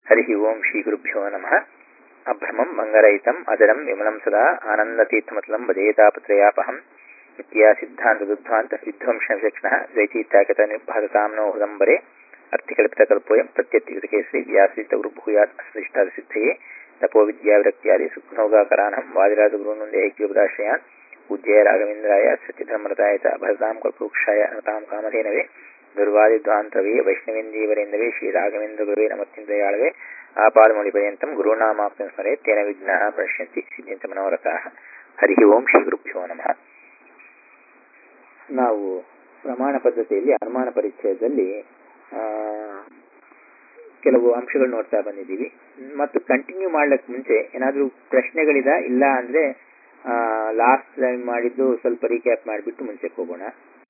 हरिः ओं श्रीगुरुभ्यो नमः अभ्रमं मङ्गरहितम् अजरं विमलं सदा आनन्दतीर्थमतलं वदेतापत्रयापहं नित्या सिद्धान्तदुद्ध्वान्त विध्वंसविचक्षणः द्वैतीत्यागतनिर्भासतां नो हृदम्बरे अर्थिकल्पितकल्पोऽयं प्रत्यत्युतकेसरि व्यासृतगुरुभूयात् अस्मदिष्टादसिद्धये तपोविद्याविरक्त्यादि सुखनौगाकरानं वादिराजगुरूनुन्दे ऐक्योपदाश्रयान् पूज्याय राघवेन्द्राय सत्यधर्मरताय च भरतां कल्पवृक्षाय नतां कामधेनवे ದುರ್ವಾದಿಧ್ವಾಂತವೇ ವೈಷ್ಣವೇಂದೀವರೆಂದವೇ ಶ್ರೀ ರಾಘವೇಂದ್ರ ಗುರುವೇ ನಮತ್ಯಂತಯಾಳವೇ ಆಪಾದಮೌಳಿಪರ್ಯಂತಂ ಗುರುನಾಮಾಪ್ತಂ ಸ್ಮರೆ ತೇನ ವಿಘ್ನಃ ಪಶ್ಯಂತಿ ಸಿದ್ಧಂತ ಮನೋರಥಾಃ ಹರಿ ಓಂ ಶ್ರೀ ಗುರುಭ್ಯೋ ನಮಃ ನಾವು ಪ್ರಮಾಣ ಪದ್ಧತಿಯಲ್ಲಿ ಅನುಮಾನ ಪರಿಚಯದಲ್ಲಿ ಕೆಲವು ಅಂಶಗಳು ನೋಡ್ತಾ ಬಂದಿದ್ದೀವಿ ಮತ್ತು ಕಂಟಿನ್ಯೂ ಮಾಡ್ಲಿಕ್ಕೆ ಮುಂಚೆ ಏನಾದರೂ ಪ್ರಶ್ನೆಗಳಿದ ಇಲ್ಲ ಅಂದ್ರೆ ಲಾಸ್ಟ್ ಟೈಮ್ ಮಾಡಿದ್ದು ಸ್ವಲ್ಪ ರೀಕ್ಯಾಪ್ ಮಾಡಿಬಿಟ್ಟು ಮುಂಚೆಗೆ ಹೋಗೋಣ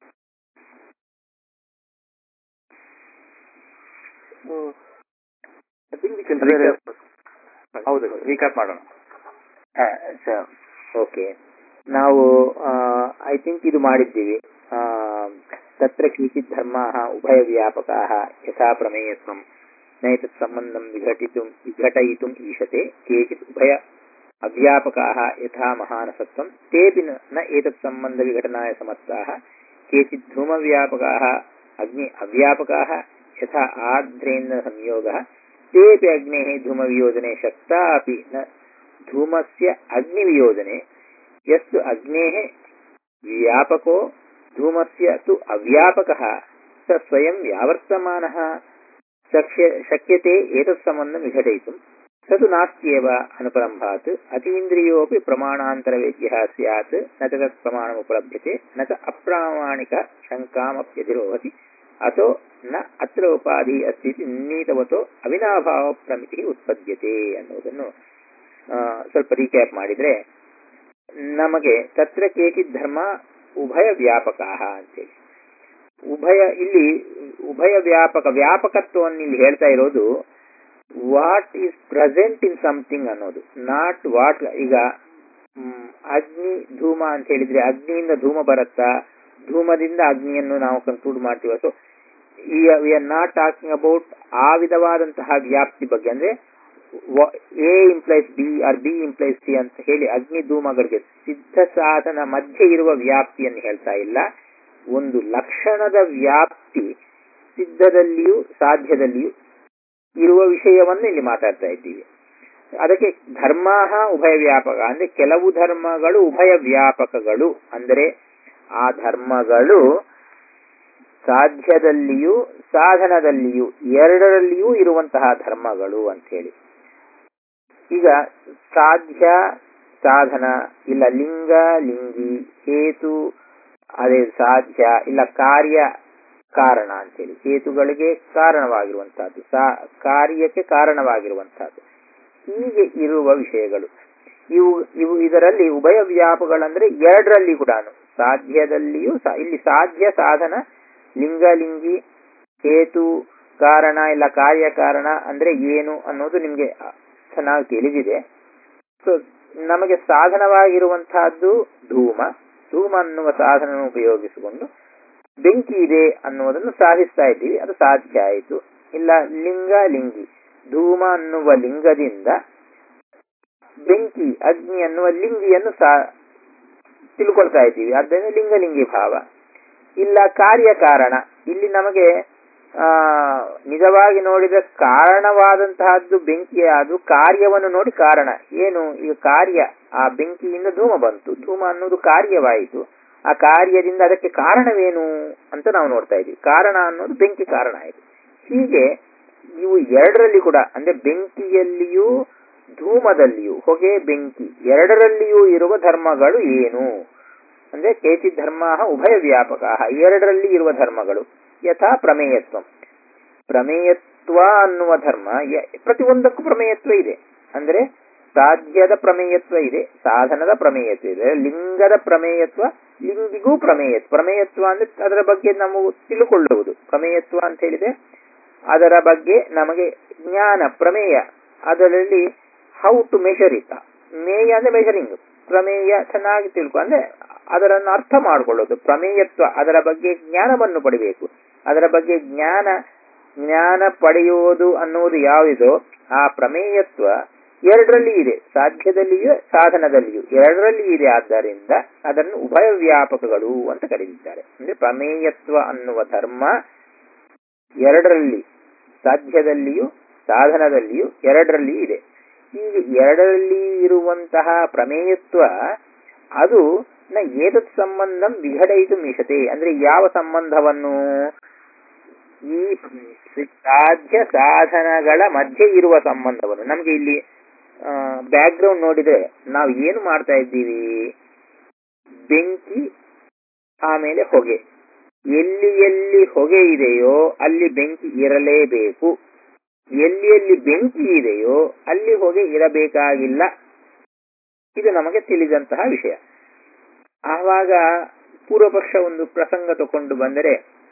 ಹೌದು ರೀಕ್ಯಾಪ್ ಮಾಡೋಣ ಓಕೆ ನಾವು ಐ ಥಿಂಕ್ ಇದು ಮಾಡಿದ್ದೀವಿ ತತ್ರ ಕೇಚಿತ್ ಧರ್ಮ ಉಭಯ ವ್ಯಾಪಕ ಯಥಾ ಪ್ರಮೇಯತ್ವಂ ನೈತತ್ ಸಂಬಂಧಂ ವಿಘಟಿತುಂ ವಿಘಟಯಿತುಂ ಈಶತೆ ಕೇಚಿತ್ ಉಭಯ ಅವ್ಯಾಪಕಾः ಯಥಾ ಮಹಾನಸತ್ವಂ ತೇಪಿ ನ ಏತತ್ ಸಂಬಂಧ ವಿಘಟನಾಯ ಸಮರ್ಥಾः ಕೇಚಿತ್ ಧೂಮವ್ಯಾಪಕಾः ಅಗ್ನಿ ಅವ್ಯಾಪಕಾः ಯಥಾ ಆರ್ದ್ರೇಂದ್ರ ಸಂಯೋಗः तेऽपि अग्नेः धूमवियोजने शक्ता अपि न धूमस्य अग्निवियोजने यस्तु अग्नेः व्यापको धूमस्य तु अव्यापकः स स्वयं व्यावर्तमानः शक्य शक्यते एतत्सम्बन्धं विघटयितुं स तु नास्त्येव अनुपरम्भात् अतीन्द्रियोऽपि प्रमाणान्तरवेद्यः स्यात् न च तत् प्रमाणमुपलभ्यते न च अप्रामाणिकशङ्कामप्यधिरोहति ಅತೋ ನ ಅತ್ರ ಉಪಾಧಿ ಅಸ್ತಿ ನಿರ್ಣೀತವತೋ ಅವಿನಾಭಾವ ಪ್ರಮಿತಿ ಉತ್ಪದ್ಯತೆ ಅನ್ನೋದನ್ನು ಸ್ವಲ್ಪ ರೀಕ್ಯಾಪ್ ಮಾಡಿದ್ರೆ ನಮಗೆ ತತ್ರ ಕೇಚಿತ್ ಧರ್ಮ ಉಭಯ ವ್ಯಾಪಕ ಅಂತೇಳಿ ಉಭಯ ಇಲ್ಲಿ ಉಭಯ ವ್ಯಾಪಕ ವ್ಯಾಪಕತ್ವವನ್ನು ಇಲ್ಲಿ ಹೇಳ್ತಾ ಇರೋದು what is present in something ಅನ್ನೋದು ನಾಟ್ ವಾಟ್ ಈಗ ಅಗ್ನಿ ಧೂಮ ಅಂತ ಹೇಳಿದ್ರೆ ಅಗ್ನಿಯಿಂದ ಧೂಮ ಬರುತ್ತಾ ಧೂಮದಿಂದ ಅಗ್ನಿಯನ್ನು ನಾವು ಕನ್ಕ್ಲೂಡ್ ಮಾಡ್ತೀವಿ so we are not talking about ಆ ವಿಧವಾದಂತಹ ವ್ಯಾಪ್ತಿ ಬಗ್ಗೆ ಅಂದ್ರೆ A implies B or B implies C ಅಂತ ಹೇಳಿ ಅಗ್ನಿ ಧೂಮಗಳಿಗೆ ಸಿದ್ಧ ಸಾಧನ ಮಧ್ಯೆ ಇರುವ ವ್ಯಾಪ್ತಿಯನ್ನು ಹೇಳ್ತಾ ಇಲ್ಲ ಒಂದು ಲಕ್ಷಣದ ವ್ಯಾಪ್ತಿ ಸಿದ್ಧದಲ್ಲಿಯೂ ಸಾಧ್ಯದಲ್ಲಿಯೂ ಇರುವ ವಿಷಯವನ್ನು ಇಲ್ಲಿ ಮಾತಾಡ್ತಾ ಇದ್ದೀವಿ ಅದಕ್ಕೆ ಧರ್ಮ ಉಭಯ ವ್ಯಾಪಕ ಅಂದ್ರೆ ಕೆಲವು ಧರ್ಮಗಳು ಉಭಯ ವ್ಯಾಪಕಗಳು ಅಂದರೆ ಆ ಧರ್ಮಗಳು ಸಾಧ್ಯದಲ್ಲಿಯೂ ಸಾಧನದಲ್ಲಿಯೂ ಎರಡರಲ್ಲಿಯೂ ಇರುವಂತಹ ಧರ್ಮಗಳು ಅಂತ ಹೇಳಿ ಈಗ ಸಾಧ್ಯ ಸಾಧನ ಇಲ್ಲ ಲಿಂಗ ಲಿಂಗಿ ಹೇತು ಅದೇ ಸಾಧ್ಯ ಇಲ್ಲ ಕಾರ್ಯ ಕಾರಣ ಅಂತೇಳಿ ಹೇತುಗಳಿಗೆ ಕಾರಣವಾಗಿರುವಂತಹದ್ದು ಸಾ ಕಾರ್ಯಕ್ಕೆ ಕಾರಣವಾಗಿರುವಂತಹದ್ದು ಹೀಗೆ ಇರುವ ವಿಷಯಗಳು ಇವು ಇವು ಇದರಲ್ಲಿ ಉಭಯ ವ್ಯಾಪಗಳಂದ್ರೆ ಎರಡರಲ್ಲಿ ಕೂಡ ಸಾಧ್ಯದಲ್ಲಿಯೂ ಇಲ್ಲಿ ಸಾಧ್ಯ ಸಾಧನ ಲಿಂಗಲಿಂಗಿ ಹೇತು ಕಾರಣ ಇಲ್ಲ ಕಾರ್ಯ ಕಾರಣ ಅಂದ್ರೆ ಏನು ಅನ್ನೋದು ನಿಮ್ಗೆ ಚೆನ್ನಾಗಿ ತಿಳಿದಿದೆ ಸೊ ನಮಗೆ ಸಾಧನವಾಗಿರುವಂತಹದ್ದು ಧೂಮ ಧೂಮ ಅನ್ನುವ ಸಾಧನ ಉಪಯೋಗಿಸಿಕೊಂಡು ಬೆಂಕಿ ಇದೆ ಅನ್ನುವುದನ್ನು ಸಾಧಿಸ್ತಾ ಇದ್ದೀವಿ ಅದು ಸಾಧ್ಯ ಆಯಿತು ಇಲ್ಲ ಲಿಂಗ ಲಿಂಗಿ ಧೂಮ ಅನ್ನುವ ಲಿಂಗದಿಂದ ಬೆಂಕಿ ಅಗ್ನಿ ಅನ್ನುವ ಲಿಂಗಿಯನ್ನು ಸಾ ತಿಳ್ಕೊಳ್ತಾ ಇದ್ದೀವಿ ಆದ್ದರಿಂದ ಲಿಂಗಲಿಂಗಿ ಭಾವ ಇಲ್ಲ ಕಾರ್ಯ ಕಾರಣ ಇಲ್ಲಿ ನಮಗೆ ಆ ನಿಜವಾಗಿ ನೋಡಿದ ಕಾರಣವಾದಂತಹದ್ದು ಬೆಂಕಿ ಅದು ಕಾರ್ಯವನ್ನು ನೋಡಿ ಕಾರಣ ಏನು ಈಗ ಕಾರ್ಯ ಆ ಬೆಂಕಿಯಿಂದ ಧೂಮ ಬಂತು ಧೂಮ ಅನ್ನೋದು ಕಾರ್ಯವಾಯಿತು ಆ ಕಾರ್ಯದಿಂದ ಅದಕ್ಕೆ ಕಾರಣವೇನು ಅಂತ ನಾವು ನೋಡ್ತಾ ಇದ್ದೀವಿ ಕಾರಣ ಅನ್ನೋದು ಬೆಂಕಿ ಕಾರಣ ಆಯಿತು ಹೀಗೆ ಇವು ಎರಡರಲ್ಲಿ ಕೂಡ ಅಂದ್ರೆ ಬೆಂಕಿಯಲ್ಲಿಯೂ ಧೂಮದಲ್ಲಿಯೂ ಹೊಗೆ ಬೆಂಕಿ ಎರಡರಲ್ಲಿಯೂ ಇರುವ ಧರ್ಮಗಳು ಏನು ಅಂದ್ರೆ ಕೇಚಿತ್ ಧರ್ಮ ಉಭಯ ವ್ಯಾಪಕ ಎರಡರಲ್ಲಿ ಇರುವ ಧರ್ಮಗಳು ಯಥಾ ಪ್ರಮೇಯತ್ವ ಪ್ರಮೇಯತ್ವ ಅನ್ನುವ ಧರ್ಮ ಪ್ರತಿಯೊಂದಕ್ಕೂ ಪ್ರಮೇಯತ್ವ ಇದೆ ಅಂದ್ರೆ ಸಾಧ್ಯದ ಪ್ರಮೇಯತ್ವ ಇದೆ ಸಾಧನದ ಪ್ರಮೇಯತ್ವ ಇದೆ ಲಿಂಗದ ಪ್ರಮೇಯತ್ವ ಲಿಂಗಿಗೂ ಪ್ರಮೇಯತ್ವ ಪ್ರಮೇಯತ್ವ ಅಂದ್ರೆ ಅದರ ಬಗ್ಗೆ ನಾವು ತಿಳ್ಕೊಳ್ಳುವುದು ಪ್ರಮೇಯತ್ವ ಅಂತ ಹೇಳಿದ್ರೆ ಅದರ ಬಗ್ಗೆ ನಮಗೆ ಜ್ಞಾನ ಪ್ರಮೇಯ ಅದರಲ್ಲಿ ಹೌ ಟು ಮೆಷರ್ ಇಟ್ ಮೇಯ ಅಂದ್ರೆ ಮೆಷರಿಂಗ್ ಪ್ರಮೇಯ ಚೆನ್ನಾಗಿ ತಿಳ್ಕೊ ಅಂದ್ರೆ ಅದರನ್ನು ಅರ್ಥ ಮಾಡಿಕೊಳ್ಳೋದು ಪ್ರಮೇಯತ್ವ ಅದರ ಬಗ್ಗೆ ಜ್ಞಾನವನ್ನು ಪಡಿಬೇಕು ಅದರ ಬಗ್ಗೆ ಜ್ಞಾನ ಜ್ಞಾನ ಪಡೆಯುವುದು ಅನ್ನುವುದು ಯಾವುದಿದೋ ಆ ಪ್ರಮೇಯತ್ವ ಎರಡರಲ್ಲಿ ಇದೆ ಸಾಧ್ಯದಲ್ಲಿಯೂ ಸಾಧನದಲ್ಲಿಯೂ ಎರಡರಲ್ಲಿ ಇದೆ ಆದ್ದರಿಂದ ಅದನ್ನು ಉಭಯ ವ್ಯಾಪಕಗಳು ಅಂತ ಕರೆದಿದ್ದಾರೆ ಅಂದ್ರೆ ಪ್ರಮೇಯತ್ವ ಅನ್ನುವ ಧರ್ಮ ಎರಡರಲ್ಲಿ ಸಾಧ್ಯದಲ್ಲಿಯೂ ಸಾಧನದಲ್ಲಿಯೂ ಎರಡರಲ್ಲಿ ಇದೆ ಈಗ ಎರಡರಲ್ಲಿ ಇರುವಂತಹ ಪ್ರಮೇಯತ್ವ ಅದು ನ ಏತತ್ ಸಂಬಂಧಂ ವಿಘಟಯಿತು ಮಿಷತೆ ಅಂದ್ರೆ ಯಾವ ಸಂಬಂಧವನ್ನು ಈ ಸಾಧ್ಯ ಸಾಧನಗಳ ಮಧ್ಯೆ ಇರುವ ಸಂಬಂಧವನ್ನು ನಮ್ಗೆ ಇಲ್ಲಿ ಬ್ಯಾಕ್ ಗ್ರೌಂಡ್ ನೋಡಿದ್ರೆ ನಾವು ಏನು ಮಾಡ್ತಾ ಇದ್ದೀವಿ ಬೆಂಕಿ ಆಮೇಲೆ ಹೊಗೆ ಎಲ್ಲಿ ಎಲ್ಲಿ ಹೊಗೆ ಇದೆಯೋ ಅಲ್ಲಿ ಬೆಂಕಿ ಇರಲೇಬೇಕು ಎಲ್ಲಿ ಎಲ್ಲಿ ಬೆಂಕಿ ಇದೆಯೋ ಅಲ್ಲಿ ಹೊಗೆ ಇರಬೇಕಾಗಿಲ್ಲ ಇದು ನಮಗೆ ತಿಳಿದಂತಹ ವಿಷಯ ಆವಾಗ ಪೂರ್ವಪಕ್ಷ ಒಂದು ಪ್ರಸಂಗ ತಗೊಂಡು ಬಂದರೆ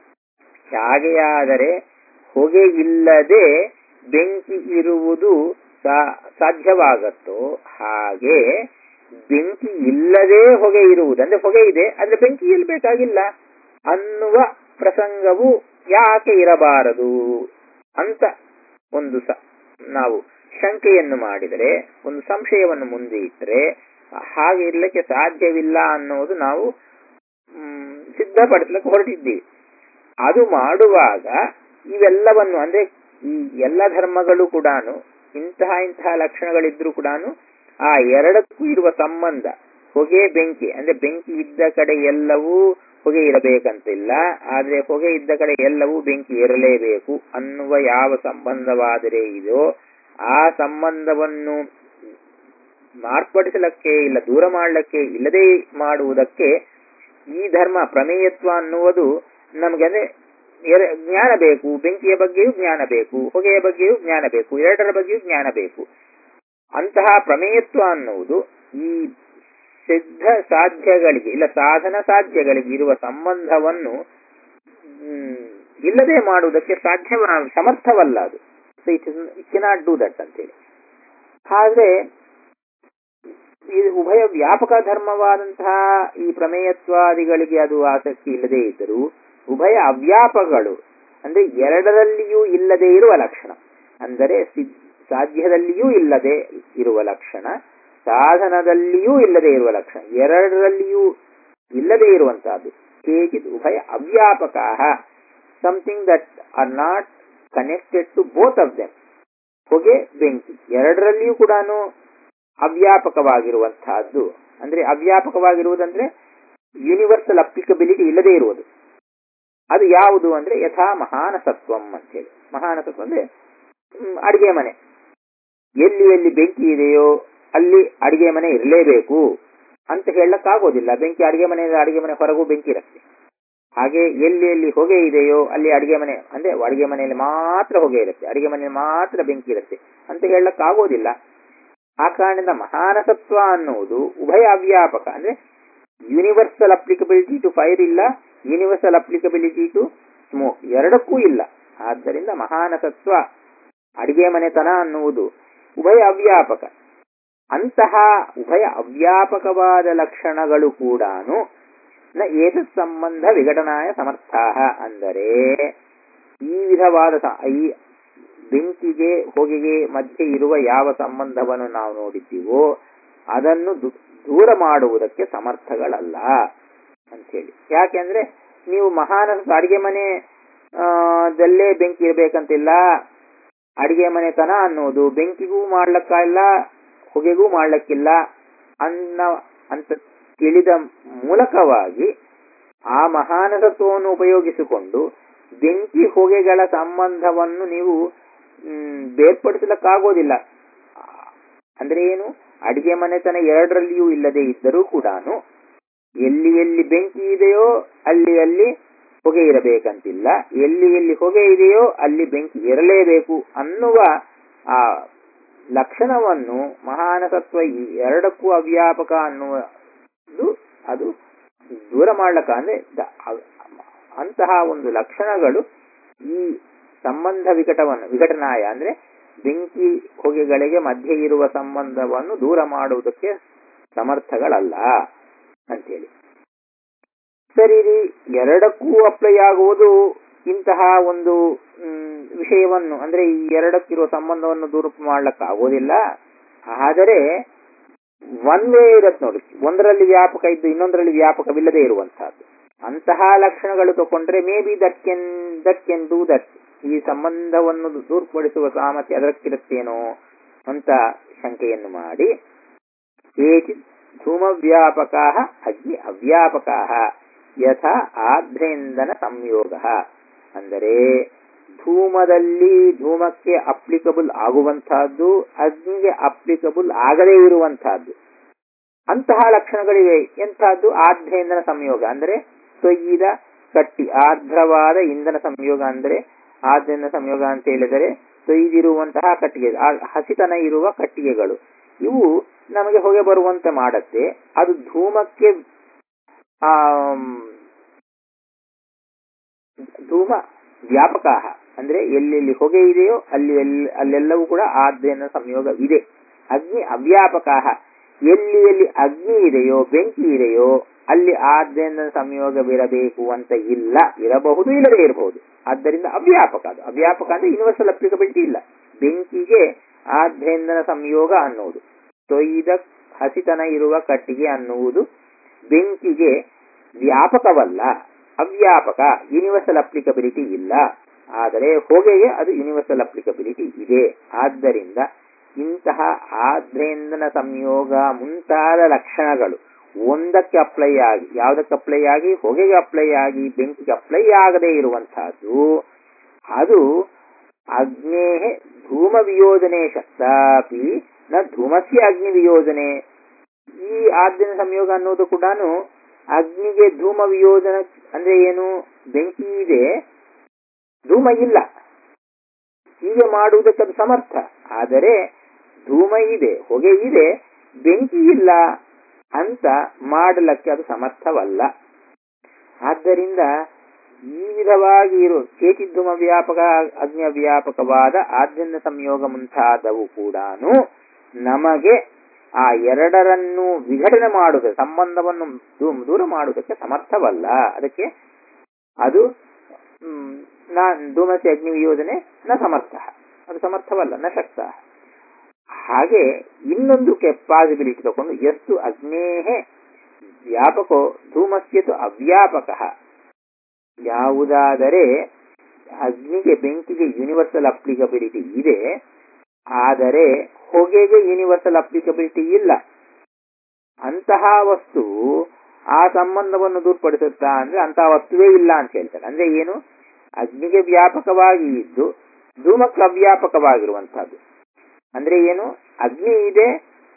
ಹಾಗೆಯಾದರೆ ಹೊಗೆ ಇಲ್ಲದೆ ಬೆಂಕಿ ಇರುವುದು ಸಾಧ್ಯವಾಗತ್ತೋ ಹಾಗೆ ಬೆಂಕಿ ಇಲ್ಲದೆ ಹೊಗೆ ಇರುವುದು ಅಂದ್ರೆ ಹೊಗೆ ಇದೆ ಆದ್ರೆ ಬೆಂಕಿ ಇಲ್ಬೇಕಾಗಿಲ್ಲ ಅನ್ನುವ ಪ್ರಸಂಗವು ಯಾಕೆ ಇರಬಾರದು ಅಂತ ಒಂದು ಸ ನಾವು ಶಂಕೆಯನ್ನು ಮಾಡಿದರೆ ಒಂದು ಸಂಶಯವನ್ನು ಮುಂದೆ ಇಟ್ಟರೆ ಹಾಗೆ ಇರ್ಲಿಕ್ಕೆ ಸಾಧ್ಯವಿಲ್ಲ ಅನ್ನೋದು ನಾವು ಸಿದ್ಧಪಡಿಸ್ಲಿಕ್ಕೆ ಹೊರಟಿದ್ದೀವಿ ಅದು ಮಾಡುವಾಗ ಇವೆಲ್ಲವನ್ನು ಅಂದ್ರೆ ಈ ಎಲ್ಲ ಧರ್ಮಗಳು ಕೂಡ ಇಂತಹ ಇಂತಹ ಲಕ್ಷಣಗಳಿದ್ರೂ ಕೂಡ ಆ ಎರಡಕ್ಕೂ ಇರುವ ಸಂಬಂಧ ಹೊಗೆ ಬೆಂಕಿ ಅಂದ್ರೆ ಬೆಂಕಿ ಇದ್ದ ಕಡೆ ಎಲ್ಲವೂ ಹೊಗೆ ಇರಬೇಕಂತಿಲ್ಲ ಆದ್ರೆ ಹೊಗೆ ಇದ್ದ ಕಡೆ ಎಲ್ಲವೂ ಬೆಂಕಿ ಇರಲೇಬೇಕು ಅನ್ನುವ ಯಾವ ಸಂಬಂಧವಾದರೆ ಇದೋ ಆ ಸಂಬಂಧವನ್ನು ಮಾರ್ಪಡಿಸಲಕ್ಕೆ ಇಲ್ಲ ದೂರ ಮಾಡಲಿಕ್ಕೆ ಇಲ್ಲದೆ ಮಾಡುವುದಕ್ಕೆ ಈ ಧರ್ಮ ಪ್ರಮೇಯತ್ವ ಅನ್ನುವುದು ನಮಗೆ ಅಂದ್ರೆ ಜ್ಞಾನ ಬೇಕು ಬೆಂಕಿಯ ಬಗ್ಗೆಯೂ ಜ್ಞಾನ ಬೇಕು ಹೊಗೆಯ ಬಗ್ಗೆಯೂ ಜ್ಞಾನ ಬೇಕು ಎರಡರ ಬಗ್ಗೆಯೂ ಜ್ಞಾನ ಬೇಕು ಅಂತಹ ಪ್ರಮೇಯತ್ವ ಅನ್ನುವುದು ಈ ಸಿದ್ಧ ಸಾಧ್ಯಗಳಿಗೆ ಇಲ್ಲ ಸಾಧನ ಸಾಧ್ಯಗಳಿಗೆ ಇರುವ ಸಂಬಂಧವನ್ನು ಇಲ್ಲದೆ ಮಾಡುವುದಕ್ಕೆ ಸಾಧ್ಯ ಸಮರ್ಥವಲ್ಲ ಅದು it it cannot do that ಅಂತೇಳಿ ಆದ್ರೆ ಇದು ಉಭಯ ವ್ಯಾಪಕ ಧರ್ಮವಾದಂತಹ ಈ ಪ್ರಮೇಯತ್ವಾದಿಗಳಿಗೆ ಅದು ಆಸಕ್ತಿ ಇಲ್ಲದೆ ಇದ್ದರೂ ಉಭಯ ಅವ್ಯಾಪಗಳು ಅಂದ್ರೆ ಎರಡರಲ್ಲಿಯೂ ಇಲ್ಲದೆ ಇರುವ ಲಕ್ಷಣ ಅಂದರೆ ಸಾಧ್ಯದಲ್ಲಿಯೂ ಇಲ್ಲದೆ ಇರುವ ಲಕ್ಷಣ ಸಾಧನದಲ್ಲಿಯೂ ಇಲ್ಲದೆ ಇರುವ ಲಕ್ಷಣ ಎರಡರಲ್ಲಿಯೂ ಇಲ್ಲದೆ ಇರುವಂತಹದ್ದು ಕೇಚಿತ್ ಉಭಯ ಅವ್ಯಾಪಕ something that are not connected to both of them ಹೊಗೆ ಬೆಂಕಿ ಎರಡರಲ್ಲಿಯೂ ಕೂಡ ಅವ್ಯಾಪಕವಾಗಿರುವಂತಹದ್ದು ಅಂದ್ರೆ ಅವ್ಯಾಪಕವಾಗಿರುವುದಂದ್ರೆ ಯೂನಿವರ್ಸಲ್ ಅಪ್ಲಿಕಬಿಲಿಟಿ ಇಲ್ಲದೆ ಇರುವುದು ಅದು ಯಾವುದು ಅಂದ್ರೆ ಯಥಾ ಮಹಾನಸತ್ವಂ ಅಂತೇಳಿ ಮಹಾನಸತ್ವ ಅಂದ್ರೆ ಅಡಿಗೆ ಮನೆ ಎಲ್ಲಿ ಎಲ್ಲಿ ಬೆಂಕಿ ಇದೆಯೋ ಅಲ್ಲಿ ಅಡಿಗೆ ಮನೆ ಇರಲೇಬೇಕು ಅಂತ ಹೇಳಕ್ಕಾಗೋದಿಲ್ಲ ಬೆಂಕಿ ಅಡಿಗೆ ಮನೆ ಅಡಿಗೆ ಮನೆ ಹೊರಗೂ ಬೆಂಕಿ ಇರುತ್ತೆ ಹಾಗೆ ಎಲ್ಲಿ ಎಲ್ಲಿ ಹೊಗೆ ಇದೆಯೋ ಅಲ್ಲಿ ಅಡಿಗೆ ಮನೆ ಅಂದ್ರೆ ಅಡಿಗೆ ಮನೆಯಲ್ಲಿ ಮಾತ್ರ ಹೊಗೆ ಇರುತ್ತೆ ಅಡಿಗೆ ಮನೆಯಲ್ಲಿ ಮಾತ್ರ ಬೆಂಕಿ ಇರುತ್ತೆ ಅಂತ ಹೇಳಕ್ಕಾಗೋದಿಲ್ಲ ಆ ಕಾರಣದಿಂದ ಮಹಾನಸತ್ವ ಅನ್ನುವುದು ಉಭಯ ಅವ್ಯಾಪಕ ಅಂದ್ರೆ ಯೂನಿವರ್ಸಲ್ ಅಪ್ಲಿಕಬಿಲಿಟಿ ಟು ಫೈರ್ ಇಲ್ಲ ಯೂನಿವರ್ಸಲ್ ಅಪ್ಲಿಕಬಿಲಿಟಿ ಟು ಸ್ಮೋಕ್ ಎರಡಕ್ಕೂ ಇಲ್ಲ ಆದ್ದರಿಂದ ಮಹಾನಸತ್ವ ಅಡಿಗೆ ಮನೆತನ ಅನ್ನುವುದು ಉಭಯ ಅವ್ಯಾಪಕ ಅಂತಹ ಉಭಯ ಅವ್ಯಾಪಕವಾದ ಲಕ್ಷಣಗಳು ಕೂಡ ನ ಏತತ್ ಸಂಬಂಧ ವಿಘಟನಾಯ ಸಮರ್ಥಾ ಅಂದರೆ ಈ ವಿಧವಾದ ಈ ಬೆಂಕಿಗೆ ಹೊಗೆಗೆ ಮಧ್ಯೆ ಇರುವ ಯಾವ ಸಂಬಂಧವನ್ನು ನಾವು ನೋಡಿದ್ದೀವೋ ಅದನ್ನು ದೂರ ಮಾಡುವುದಕ್ಕೆ ಸಮರ್ಥಗಳಲ್ಲ ಅಂತೇಳಿ ಯಾಕೆಂದ್ರೆ ನೀವು ಮಹಾನಸ ಅಡಿಗೆ ಮನೆ ದಲ್ಲೇ ಬೆಂಕಿ ಇರಬೇಕಂತಿಲ್ಲ ಅಡಿಗೆ ಮನೆತನ ಅನ್ನೋದು ಬೆಂಕಿಗೂ ಮಾಡ್ಲಕ್ಕಿಲ್ಲ ಹೊಗೆಗೂ ಮಾಡ್ಲಕ್ಕಿಲ್ಲ ಅನ್ನ ಅಂತ ತಿಳಿದ ಮೂಲಕವಾಗಿ ಆ ಮಹಾನಸತ್ವವನ್ನು ಉಪಯೋಗಿಸಿಕೊಂಡು ಬೆಂಕಿ ಹೊಗೆಗಳ ಸಂಬಂಧವನ್ನು ನೀವು ಬೇರ್ಪಡಿಸಲಕ್ಕಾಗೋದಿಲ್ಲ ಅಂದ್ರೆ ಏನು ಅಡಿಗೆ ಮನೆತನ ಎರಡರಲ್ಲಿಯೂ ಇಲ್ಲದೆ ಇದ್ದರೂ ಕೂಡ ಎಲ್ಲಿ ಎಲ್ಲಿ ಬೆಂಕಿ ಇದೆಯೋ ಅಲ್ಲಿ ಅಲ್ಲಿ ಹೊಗೆ ಇರಬೇಕಂತಿಲ್ಲ ಎಲ್ಲಿ ಎಲ್ಲಿ ಹೊಗೆ ಇದೆಯೋ ಅಲ್ಲಿ ಬೆಂಕಿ ಇರಲೇಬೇಕು ಅನ್ನುವ ಆ ಲಕ್ಷಣವನ್ನು ಮಹಾನಸತ್ವ ಎರಡಕ್ಕೂ ಅವ್ಯಾಪಕ ಅನ್ನುವುದು ಅದು ದೂರ ಮಾಡ್ಲಕ್ಕ ಅಂದ್ರೆ ಅಂತಹ ಒಂದು ಲಕ್ಷಣಗಳು ಈ ಸಂಬಂಧ ವಿಕಟವನ್ನು ವಿಘಟನಾಯ ಅಂದ್ರೆ ಬೆಂಕಿ ಹೊಗೆಗಳಿಗೆ ಮಧ್ಯೆ ಇರುವ ಸಂಬಂಧವನ್ನು ದೂರ ಮಾಡುವುದಕ್ಕೆ ಸಮರ್ಥಗಳಲ್ಲ ಅಂತೇಳಿ ಸರಿ ಎರಡಕ್ಕೂ ಅಪ್ಲೈ ಆಗುವುದು ಇಂತಹ ಒಂದು ವಿಷಯವನ್ನು ಅಂದ್ರೆ ಈ ಎರಡಕ್ಕಿರುವ ಸಂಬಂಧವನ್ನು ದೂರ ಮಾಡ್ಲಿಕ್ಕಾಗೋದಿಲ್ಲ ಆದರೆ ಒನ್ ವೇ ಇರತ್ತೆ ನೋಡಿ ಒಂದರಲ್ಲಿ ವ್ಯಾಪಕ ಇದ್ದು ಇನ್ನೊಂದರಲ್ಲಿ ವ್ಯಾಪಕವಿಲ್ಲದೆ ಇರುವಂತಹದ್ದು ಅಂತಹ ಲಕ್ಷಣಗಳು ತಗೊಂಡ್ರೆ may be that can that can do that ಈ ಸಂಬಂಧವನ್ನು ದೂರ್ಪಡಿಸುವ ಸಾಮರ್ಥ್ಯ ಅದಕ್ಕಿರುತ್ತೇನೋ ಅಂತ ಶಂಕೆಯನ್ನು ಮಾಡಿ ಕೇಚಿತ್ ಧೂಮವ್ಯಾಪಕ ಅಗ್ನಿ ಅವ್ಯಾಪಕ ಯಥಾ ಆಭ್ರೇಂದನ ಸಂಯೋಗ ಅಂದರೆ ಧೂಮದಲ್ಲಿ ಧೂಮಕ್ಕೆ ಅಪ್ಲಿಕಬಲ್ ಆಗುವಂತಹದ್ದು ಅಗ್ನಿಗೆ ಅಪ್ಲಿಕಬಲ್ ಆಗದೇ ಇರುವಂತಹದ್ದು ಅಂತಹ ಲಕ್ಷಣಗಳಿವೆ ಎಂತಹದ್ದು ಆರ್ಧ್ರೇಂದನ ಸಂಯೋಗ ಅಂದರೆ ತೊಯ್ಯಿದ ಕಟ್ಟಿ ಆರ್ದ್ರವಾದ ಇಂಧನ ಸಂಯೋಗ ಅಂದರೆ ಆರ್ದ್ರೇಂದ್ರ ಸಂಯೋಗ ಅಂತ ಹೇಳಿದರೆ ತೊಯ್ದಿರುವಂತಹ ಕಟ್ಟಿಗೆ ಹಸಿತನ ಇರುವ ಕಟ್ಟಿಗೆಗಳು ಇವು ನಮಗೆ ಹೊಗೆ ಬರುವಂತೆ ಮಾಡತ್ತೆ ಅದು ಧೂಮಕ್ಕೆ ಆ ಧೂಮ ವ್ಯಾಪಕ ಅಂದ್ರೆ ಎಲ್ಲೆಲ್ಲಿ ಹೊಗೆ ಇದೆಯೋ ಅಲ್ಲಿ ಅಲ್ಲೆಲ್ಲವೂ ಕೂಡ ಆದ್ರೇನ ಸಂಯೋಗವಿದೆ ಅಗ್ನಿ ಅವ್ಯಾಪಕ ಎಲ್ಲಿ ಎಲ್ಲಿ ಅಗ್ನಿ ಇದೆಯೋ ಬೆಂಕಿ ಇದೆಯೋ ಅಲ್ಲಿ ಆದ್ರೇನ ಸಂಯೋಗವಿರಬೇಕು ಅಂತ ಇಲ್ಲ ಇರಬಹುದು ಇಲ್ಲದೆ ಇರಬಹುದು ಆದ್ದರಿಂದ ಅವ್ಯಾಪಕ ಅದು ಅವ್ಯಾಪಕ ಅಂದ್ರೆ ಯೂನಿವರ್ಸಲ್ ಅಪ್ಲಿಕಬಿಲಿಟಿ ಇಲ್ಲ ಬೆಂಕಿಗೆ ಆದ್ರೇಂದನ ಸಂಯೋಗ ಅನ್ನುವುದು ತೊಯ್ದ ಹಸಿತನ ಇರುವ ಕಟ್ಟಿಗೆ ಅನ್ನುವುದು ಬೆಂಕಿಗೆ ವ್ಯಾಪಕವಲ್ಲ ಅವ್ಯಾಪಕ ಯೂನಿವರ್ಸಲ್ ಅಪ್ಲಿಕಬಿಲಿಟಿ ಇಲ್ಲ ಆದರೆ ಹೊಗೆಗೆ ಅದು ಯೂನಿವರ್ಸಲ್ ಅಪ್ಲಿಕಬಿಲಿಟಿ ಇದೆ ಆದ್ದರಿಂದ ಇಂತಹ ಆದ್ರೇಂದನ ಸಂಯೋಗ ಮುಂತಾದ ಲಕ್ಷಣಗಳು ಒಂದಕ್ಕೆ ಅಪ್ಲೈ ಆಗಿ ಯಾವುದಕ್ಕೆ ಅಪ್ಲೈ ಆಗಿ ಹೊಗೆಗೆ ಅಪ್ಲೈ ಆಗಿ ಬೆಂಕಿಗೆ ಅಪ್ಲೈ ಆಗದೇ ಇರುವಂತಹದ್ದು ಅದು ಅಗ್ನೇ ಧೂಮ ವಿಯೋಜನೆ ಶಕ್ತಾಪಿ ನ ಧೂಮಸ್ಯ ಅಗ್ನಿ ವಿಯೋಜನೆ ಈ ಆದ್ಯನ ಸಂಯೋಗ ಅನ್ನೋದು ಕೂಡ ಅಗ್ನಿಗೆ ಧೂಮ ವಿಯೋಜನ ಅಂದ್ರೆ ಏನು ಬೆಂಕಿ ಇದೆ ಧೂಮ ಇಲ್ಲ ಹೀಗೆ ಮಾಡುವುದಕ್ಕೆ ಅದು ಸಮರ್ಥ ಆದರೆ ಧೂಮ ಇದೆ ಹೊಗೆ ಇದೆ ಬೆಂಕಿ ಇಲ್ಲ ಅಂತ ಮಾಡಲಕ್ಕೆ ಅದು ಸಮರ್ಥವಲ್ಲ ಆದ್ದರಿಂದ ಈ ವಿಧವಾಗಿ ಇರೋ ಚೇತಿದ್ಧುಮ ವ್ಯಾಪಕ ಅಗ್ನಿ ವ್ಯಾಪಕವಾದ ಆದ್ಯಂತ ಸಂಯೋಗ ಮುಂತಾದವು ಕೂಡ ನಮಗೆ ಆ ಎರಡರನ್ನು ವಿಘಟನೆ ಮಾಡುವುದು ಸಂಬಂಧವನ್ನು ದೂರ ಮಾಡುವುದಕ್ಕೆ ಸಮರ್ಥವಲ್ಲ ಅದಕ್ಕೆ ಅದು ನಾ ಧೂಮಸಿ ಅಗ್ನಿ ಯೋಜನೆ ನ ಸಮರ್ಥ ಅದು ಸಮರ್ಥವಲ್ಲ ನ ಶಕ್ತ ಹಾಗೆ ಇನ್ನೊಂದು ಪಾಸಿಬಿಲಿಟಿ ತಗೊಂಡು ಎಷ್ಟು ಅಗ್ನೇಹೆ ವ್ಯಾಪಕೋ ಧೂಮಸ್ಯತು ಅವ್ಯಾಪಕ ಯಾವುದಾದರೆ ಅಗ್ನಿಗೆ ಬೆಂಕಿಗೆ ಯೂನಿವರ್ಸಲ್ ಅಪ್ಲಿಕಬಿಲಿಟಿ ಇದೆ ಆದರೆ ಹೊಗೆಗೆ ಯೂನಿವರ್ಸಲ್ ಅಪ್ಲಿಕಬಿಲಿಟಿ ಇಲ್ಲ ಅಂತಹ ವಸ್ತು ಆ ಸಂಬಂಧವನ್ನು ದೂರ್ಪಡಿಸುತ್ತಾ ಅಂದ್ರೆ ಅಂತಹ ವಸ್ತುವೇ ಇಲ್ಲ ಅಂತ ಹೇಳ್ತಾರೆ ಅಂದ್ರೆ ಏನು ಅಗ್ನಿಗೆ ವ್ಯಾಪಕವಾಗಿ ಇದ್ದು ಧೂಮಕ್ಕೆ ಅವ್ಯಾಪಕವಾಗಿರುವಂತಹದ್ದು ಅಂದ್ರೆ ಏನು ಅಗ್ನಿ ಇದೆ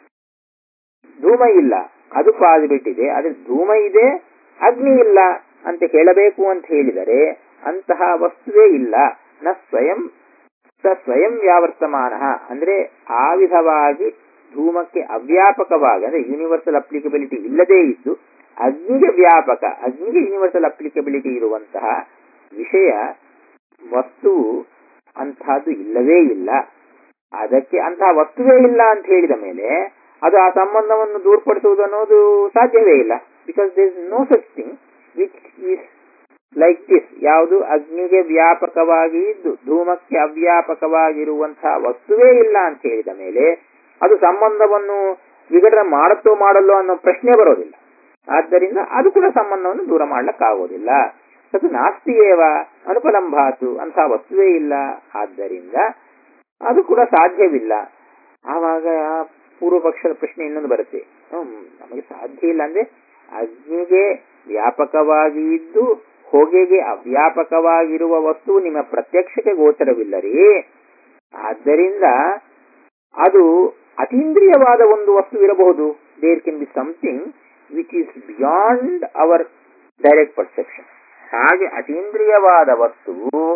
ಧೂಮ ಇಲ್ಲ ಅದು ಪಾಸಿಬಿಲಿಟಿ ಇದೆ ಆದ್ರೆ ಧೂಮ ಇದೆ ಅಗ್ನಿ ಇಲ್ಲ ಅಂತ ಹೇಳಬೇಕು ಅಂತ ಹೇಳಿದರೆ ಅಂತಹ ವಸ್ತುವೇ ಇಲ್ಲ ನ ಸ್ವಯಂ ಸ ಸ್ವಯಂ ವ್ಯಾವರ್ತಮಾನ ಅಂದ್ರೆ ಆ ವಿಧವಾಗಿ ಧೂಮಕ್ಕೆ ಅವ್ಯಾಪಕವಾಗಿ ಅಂದ್ರೆ ಯೂನಿವರ್ಸಲ್ ಅಪ್ಲಿಕಬಿಲಿಟಿ ಇಲ್ಲದೇ ಇದ್ದು ಅಗ್ನಿಗೆ ವ್ಯಾಪಕ ಅಗ್ನಿಗೆ ಯೂನಿವರ್ಸಲ್ ಅಪ್ಲಿಕಬಿಲಿಟಿ ಇರುವಂತಹ ವಿಷಯ ವಸ್ತುವು ಅಂತಹದ್ದು ಇಲ್ಲವೇ ಇಲ್ಲ ಅದಕ್ಕೆ ಅಂತಹ ವಸ್ತುವೇ ಇಲ್ಲ ಅಂತ ಹೇಳಿದ ಮೇಲೆ ಅದು ಆ ಸಂಬಂಧವನ್ನು ದೂರ್ಪಡಿಸುವುದು ಅನ್ನೋದು ಸಾಧ್ಯವೇ ಇಲ್ಲ because there is no such thing which is like this ಯಾವುದು ಅಗ್ನಿಗೆ ವ್ಯಾಪಕವಾಗಿ ಇದ್ದು ಧೂಮಕ್ಕೆ ಅವ್ಯಾಪಕವಾಗಿರುವಂತಹ ವಸ್ತುವೇ ಇಲ್ಲ ಅಂತ ಹೇಳಿದ ಮೇಲೆ ಅದು ಸಂಬಂಧವನ್ನು ವಿಘಟನೆ ಮಾಡುತ್ತೋ ಮಾಡಲ್ಲೋ ಅನ್ನೋ ಪ್ರಶ್ನೆ ಬರೋದಿಲ್ಲ ಆದ್ದರಿಂದ ಅದು ಕೂಡ ಸಂಬಂಧವನ್ನು ದೂರ ಮಾಡ್ಲಿಕ್ಕಾಗೋದಿಲ್ಲ ಅದು ನಾಸ್ತಿಯೇವ ಅನುಪಲಂಭಾತು ಅಂತಹ ವಸ್ತುವೇ ಇಲ್ಲ ಆದ್ದರಿಂದ ಅದು ಕೂಡ ಸಾಧ್ಯವಿಲ್ಲ ಆವಾಗ ಪೂರ್ವ ಪಕ್ಷದ ಪ್ರಶ್ನೆ ಇನ್ನೊಂದು ಬರುತ್ತೆ ಹ್ಮ್ ನಮಗೆ ಸಾಧ್ಯ ಇಲ್ಲ ಅಂದ್ರೆ ಅಗ್ನಿಗೆ ವ್ಯಾಪಕವಾಗಿ ಇದ್ದು ಹೊಗೆಗೆ ಅವ್ಯಾಪಕವಾಗಿರುವ ವಸ್ತು ನಿಮ್ಮ ಪ್ರತ್ಯಕ್ಷಕ್ಕೆ ಗೋಚರವಿಲ್ಲರಿ ಆದ್ದರಿಂದ ಅದು ಅತೀಂದ್ರಿಯವಾದ ಒಂದು ವಸ್ತು ಇರಬಹುದು there can be something which is beyond our direct perception ಹಾಗೆ ಅತೀಂದ್ರಿಯವಾದ ವಸ್ತು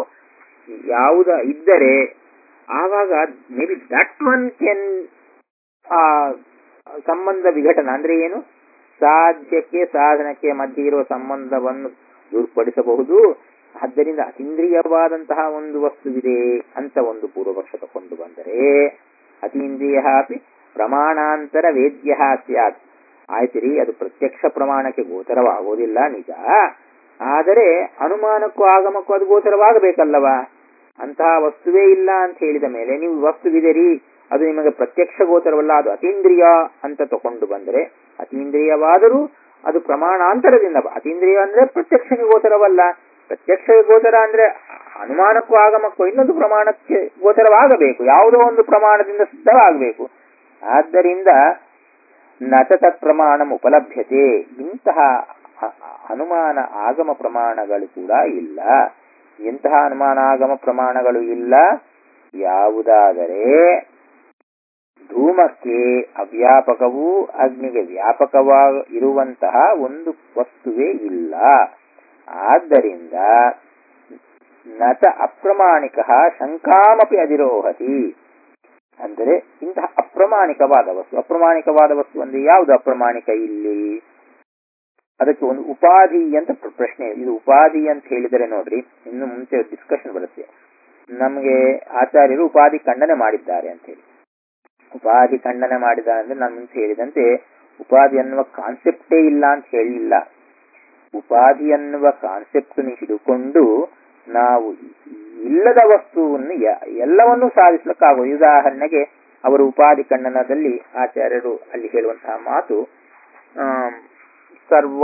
ಯಾವುದ ಇದ್ದರೆ ಆವಾಗ may be that one can ಸಂಬಂಧ ವಿಘಟನ ಅಂದ್ರೆ ಏನು ಸಾಧ್ಯಕ್ಕೆ ಸಾಧನಕ್ಕೆ ಮಧ್ಯೆ ಇರುವ ಸಂಬಂಧವನ್ನು ದೂರ್ಪಡಿಸಬಹುದು ಆದ್ದರಿಂದ ಅತೀಂದ್ರಿಯವಾದಂತಹ ಒಂದು ವಸ್ತುವಿದೆ ಅಂತ ಒಂದು ಪೂರ್ವಪಕ್ಷ ತಕೊಂಡು ಬಂದರೆ ಅತೀಂದ್ರಿಯ ಅಪಿ ಪ್ರಮಾಣಾಂತರ ವೇದ್ಯ ಸ್ಯಾತ್ ಆಯ್ತಿರಿ ಅದು ಪ್ರತ್ಯಕ್ಷ ಪ್ರಮಾಣಕ್ಕೆ ಗೋಚರವಾಗುವುದಿಲ್ಲ ನಿಜ ಆದರೆ ಅನುಮಾನಕ್ಕೂ ಆಗಮಕ್ಕೂ ಅದು ಗೋಚರವಾಗಬೇಕಲ್ಲವಾ ಅಂತಹ ವಸ್ತುವೇ ಇಲ್ಲ ಅಂತ ಹೇಳಿದ ಮೇಲೆ ನೀವು ವಸ್ತುವಿದೆ ರೀ ಅದು ನಿಮಗೆ ಪ್ರತ್ಯಕ್ಷ ಗೋಚರವಲ್ಲ ಅದು ಅತೀಂದ್ರಿಯ ಅಂತ ತಕೊಂಡು ಬಂದರೆ ಅತೀಂದ್ರಿಯವಾದರೂ ಅದು ಪ್ರಮಾಣಾಂತರದಿಂದ ಬ- ಅತೀಂದ್ರಿಯ ಅಂದ್ರೆ ಪ್ರತ್ಯಕ್ಷಕ್ಕೆ ಗೋಚರವಲ್ಲ ಪ್ರತ್ಯಕ್ಷ ಗೋಚರ ಅಂದ್ರೆ ಅನುಮಾನಕ್ಕೂ ಆಗಮಕ್ಕೂ ಇನ್ನೊಂದು ಪ್ರಮಾಣಕ್ಕೆ ಗೋಚರವಾಗಬೇಕು ಯಾವುದೋ ಒಂದು ಪ್ರಮಾಣದಿಂದ ಸಿದ್ಧವಾಗಬೇಕು ಆದ್ದರಿಂದ ನಚ ತತ್ ಪ್ರಮಾಣ ಉಪಲಭ್ಯತೆ ಇಂತಹ ಅ- ಅನುಮಾನ ಆಗಮ ಪ್ರಮಾಣಗಳು ಕೂಡ ಇಲ್ಲ ಎಂತಹ ಅನುಮಾನ ಆಗಮ ಪ್ರಮಾಣಗಳು ಇಲ್ಲ ಯಾವುದಾದರೆ ಧೂಮಕ್ಕೆ ಅವ್ಯಾಪಕವೂ ಅಗ್ನಿಗೆ ವ್ಯಾಪಕವಾಗ ಇರುವಂತಹ ಒಂದು ವಸ್ತುವೇ ಇಲ್ಲ ಆದ್ದರಿಂದ ನಚ ಅಪ್ರಮಾಣಿಕ ಶಂಕಾಮಪಿ ಅಧಿರೋಹತಿ ಅಂದರೆ ಇಂತಹ ಅಪ್ರಮಾಣಿಕವಾದ ವಸ್ತು ಅಪ್ರಮಾಣಿಕವಾದ ವಸ್ತು ಅಂದ್ರೆ ಯಾವುದು ಅಪ್ರಮಾಣಿಕ ಇಲ್ಲಿ ಅದಕ್ಕೆ ಒಂದು ಉಪಾಧಿ ಅಂತ ಪ್ರ- ಪ್ರಶ್ನೆ ಇದೆ. ಇದು ಉಪಾಧಿ ಅಂತ ಹೇಳಿದರೆ ನೋಡ್ರಿ ಇನ್ನು ಮುಂಚೆ ಡಿಸ್ಕಷನ್ ಬರುತ್ತೆ ನಮಗೆ ಆಚಾರ್ಯರು ಉಪಾಧಿ ಖಂಡನೆ ಮಾಡಿದ್ದಾರೆ ಅಂತ ಹೇಳಿ ಉಪಾಧಿ ಖಂಡನೆ ಮಾಡಿದ್ದಾರೆ ಅಂದ್ರೆ ನಾನು ಮುಂಚೆ ಹೇಳಿದಂತೆ ಉಪಾಧಿ ಅನ್ನುವ ಕಾನ್ಸೆಪ್ಟೇ ಇಲ್ಲ ಅಂತ ಹೇಳಿಲ್ಲ ಉಪಾಧಿ ಅನ್ನುವ ಕಾನ್ಸೆಪ್ಟ್ ಹಿಡಿದುಕೊಂಡು ನಾವು ಇಲ್ಲದ ವಸ್ತುವನ್ನು ಯ- ಎಲ್ಲವನ್ನೂ ಸಾಧಿಸಲಿಕ್ಕಾಗೋದು ಉದಾಹರಣೆಗೆ ಅವರು ಉಪಾಧಿ ಖಂಡನದಲ್ಲಿ ಆಚಾರ್ಯರು ಅಲ್ಲಿ ಹೇಳುವಂತಹ ಮಾತು ಆಮ್, ಸರ್ವ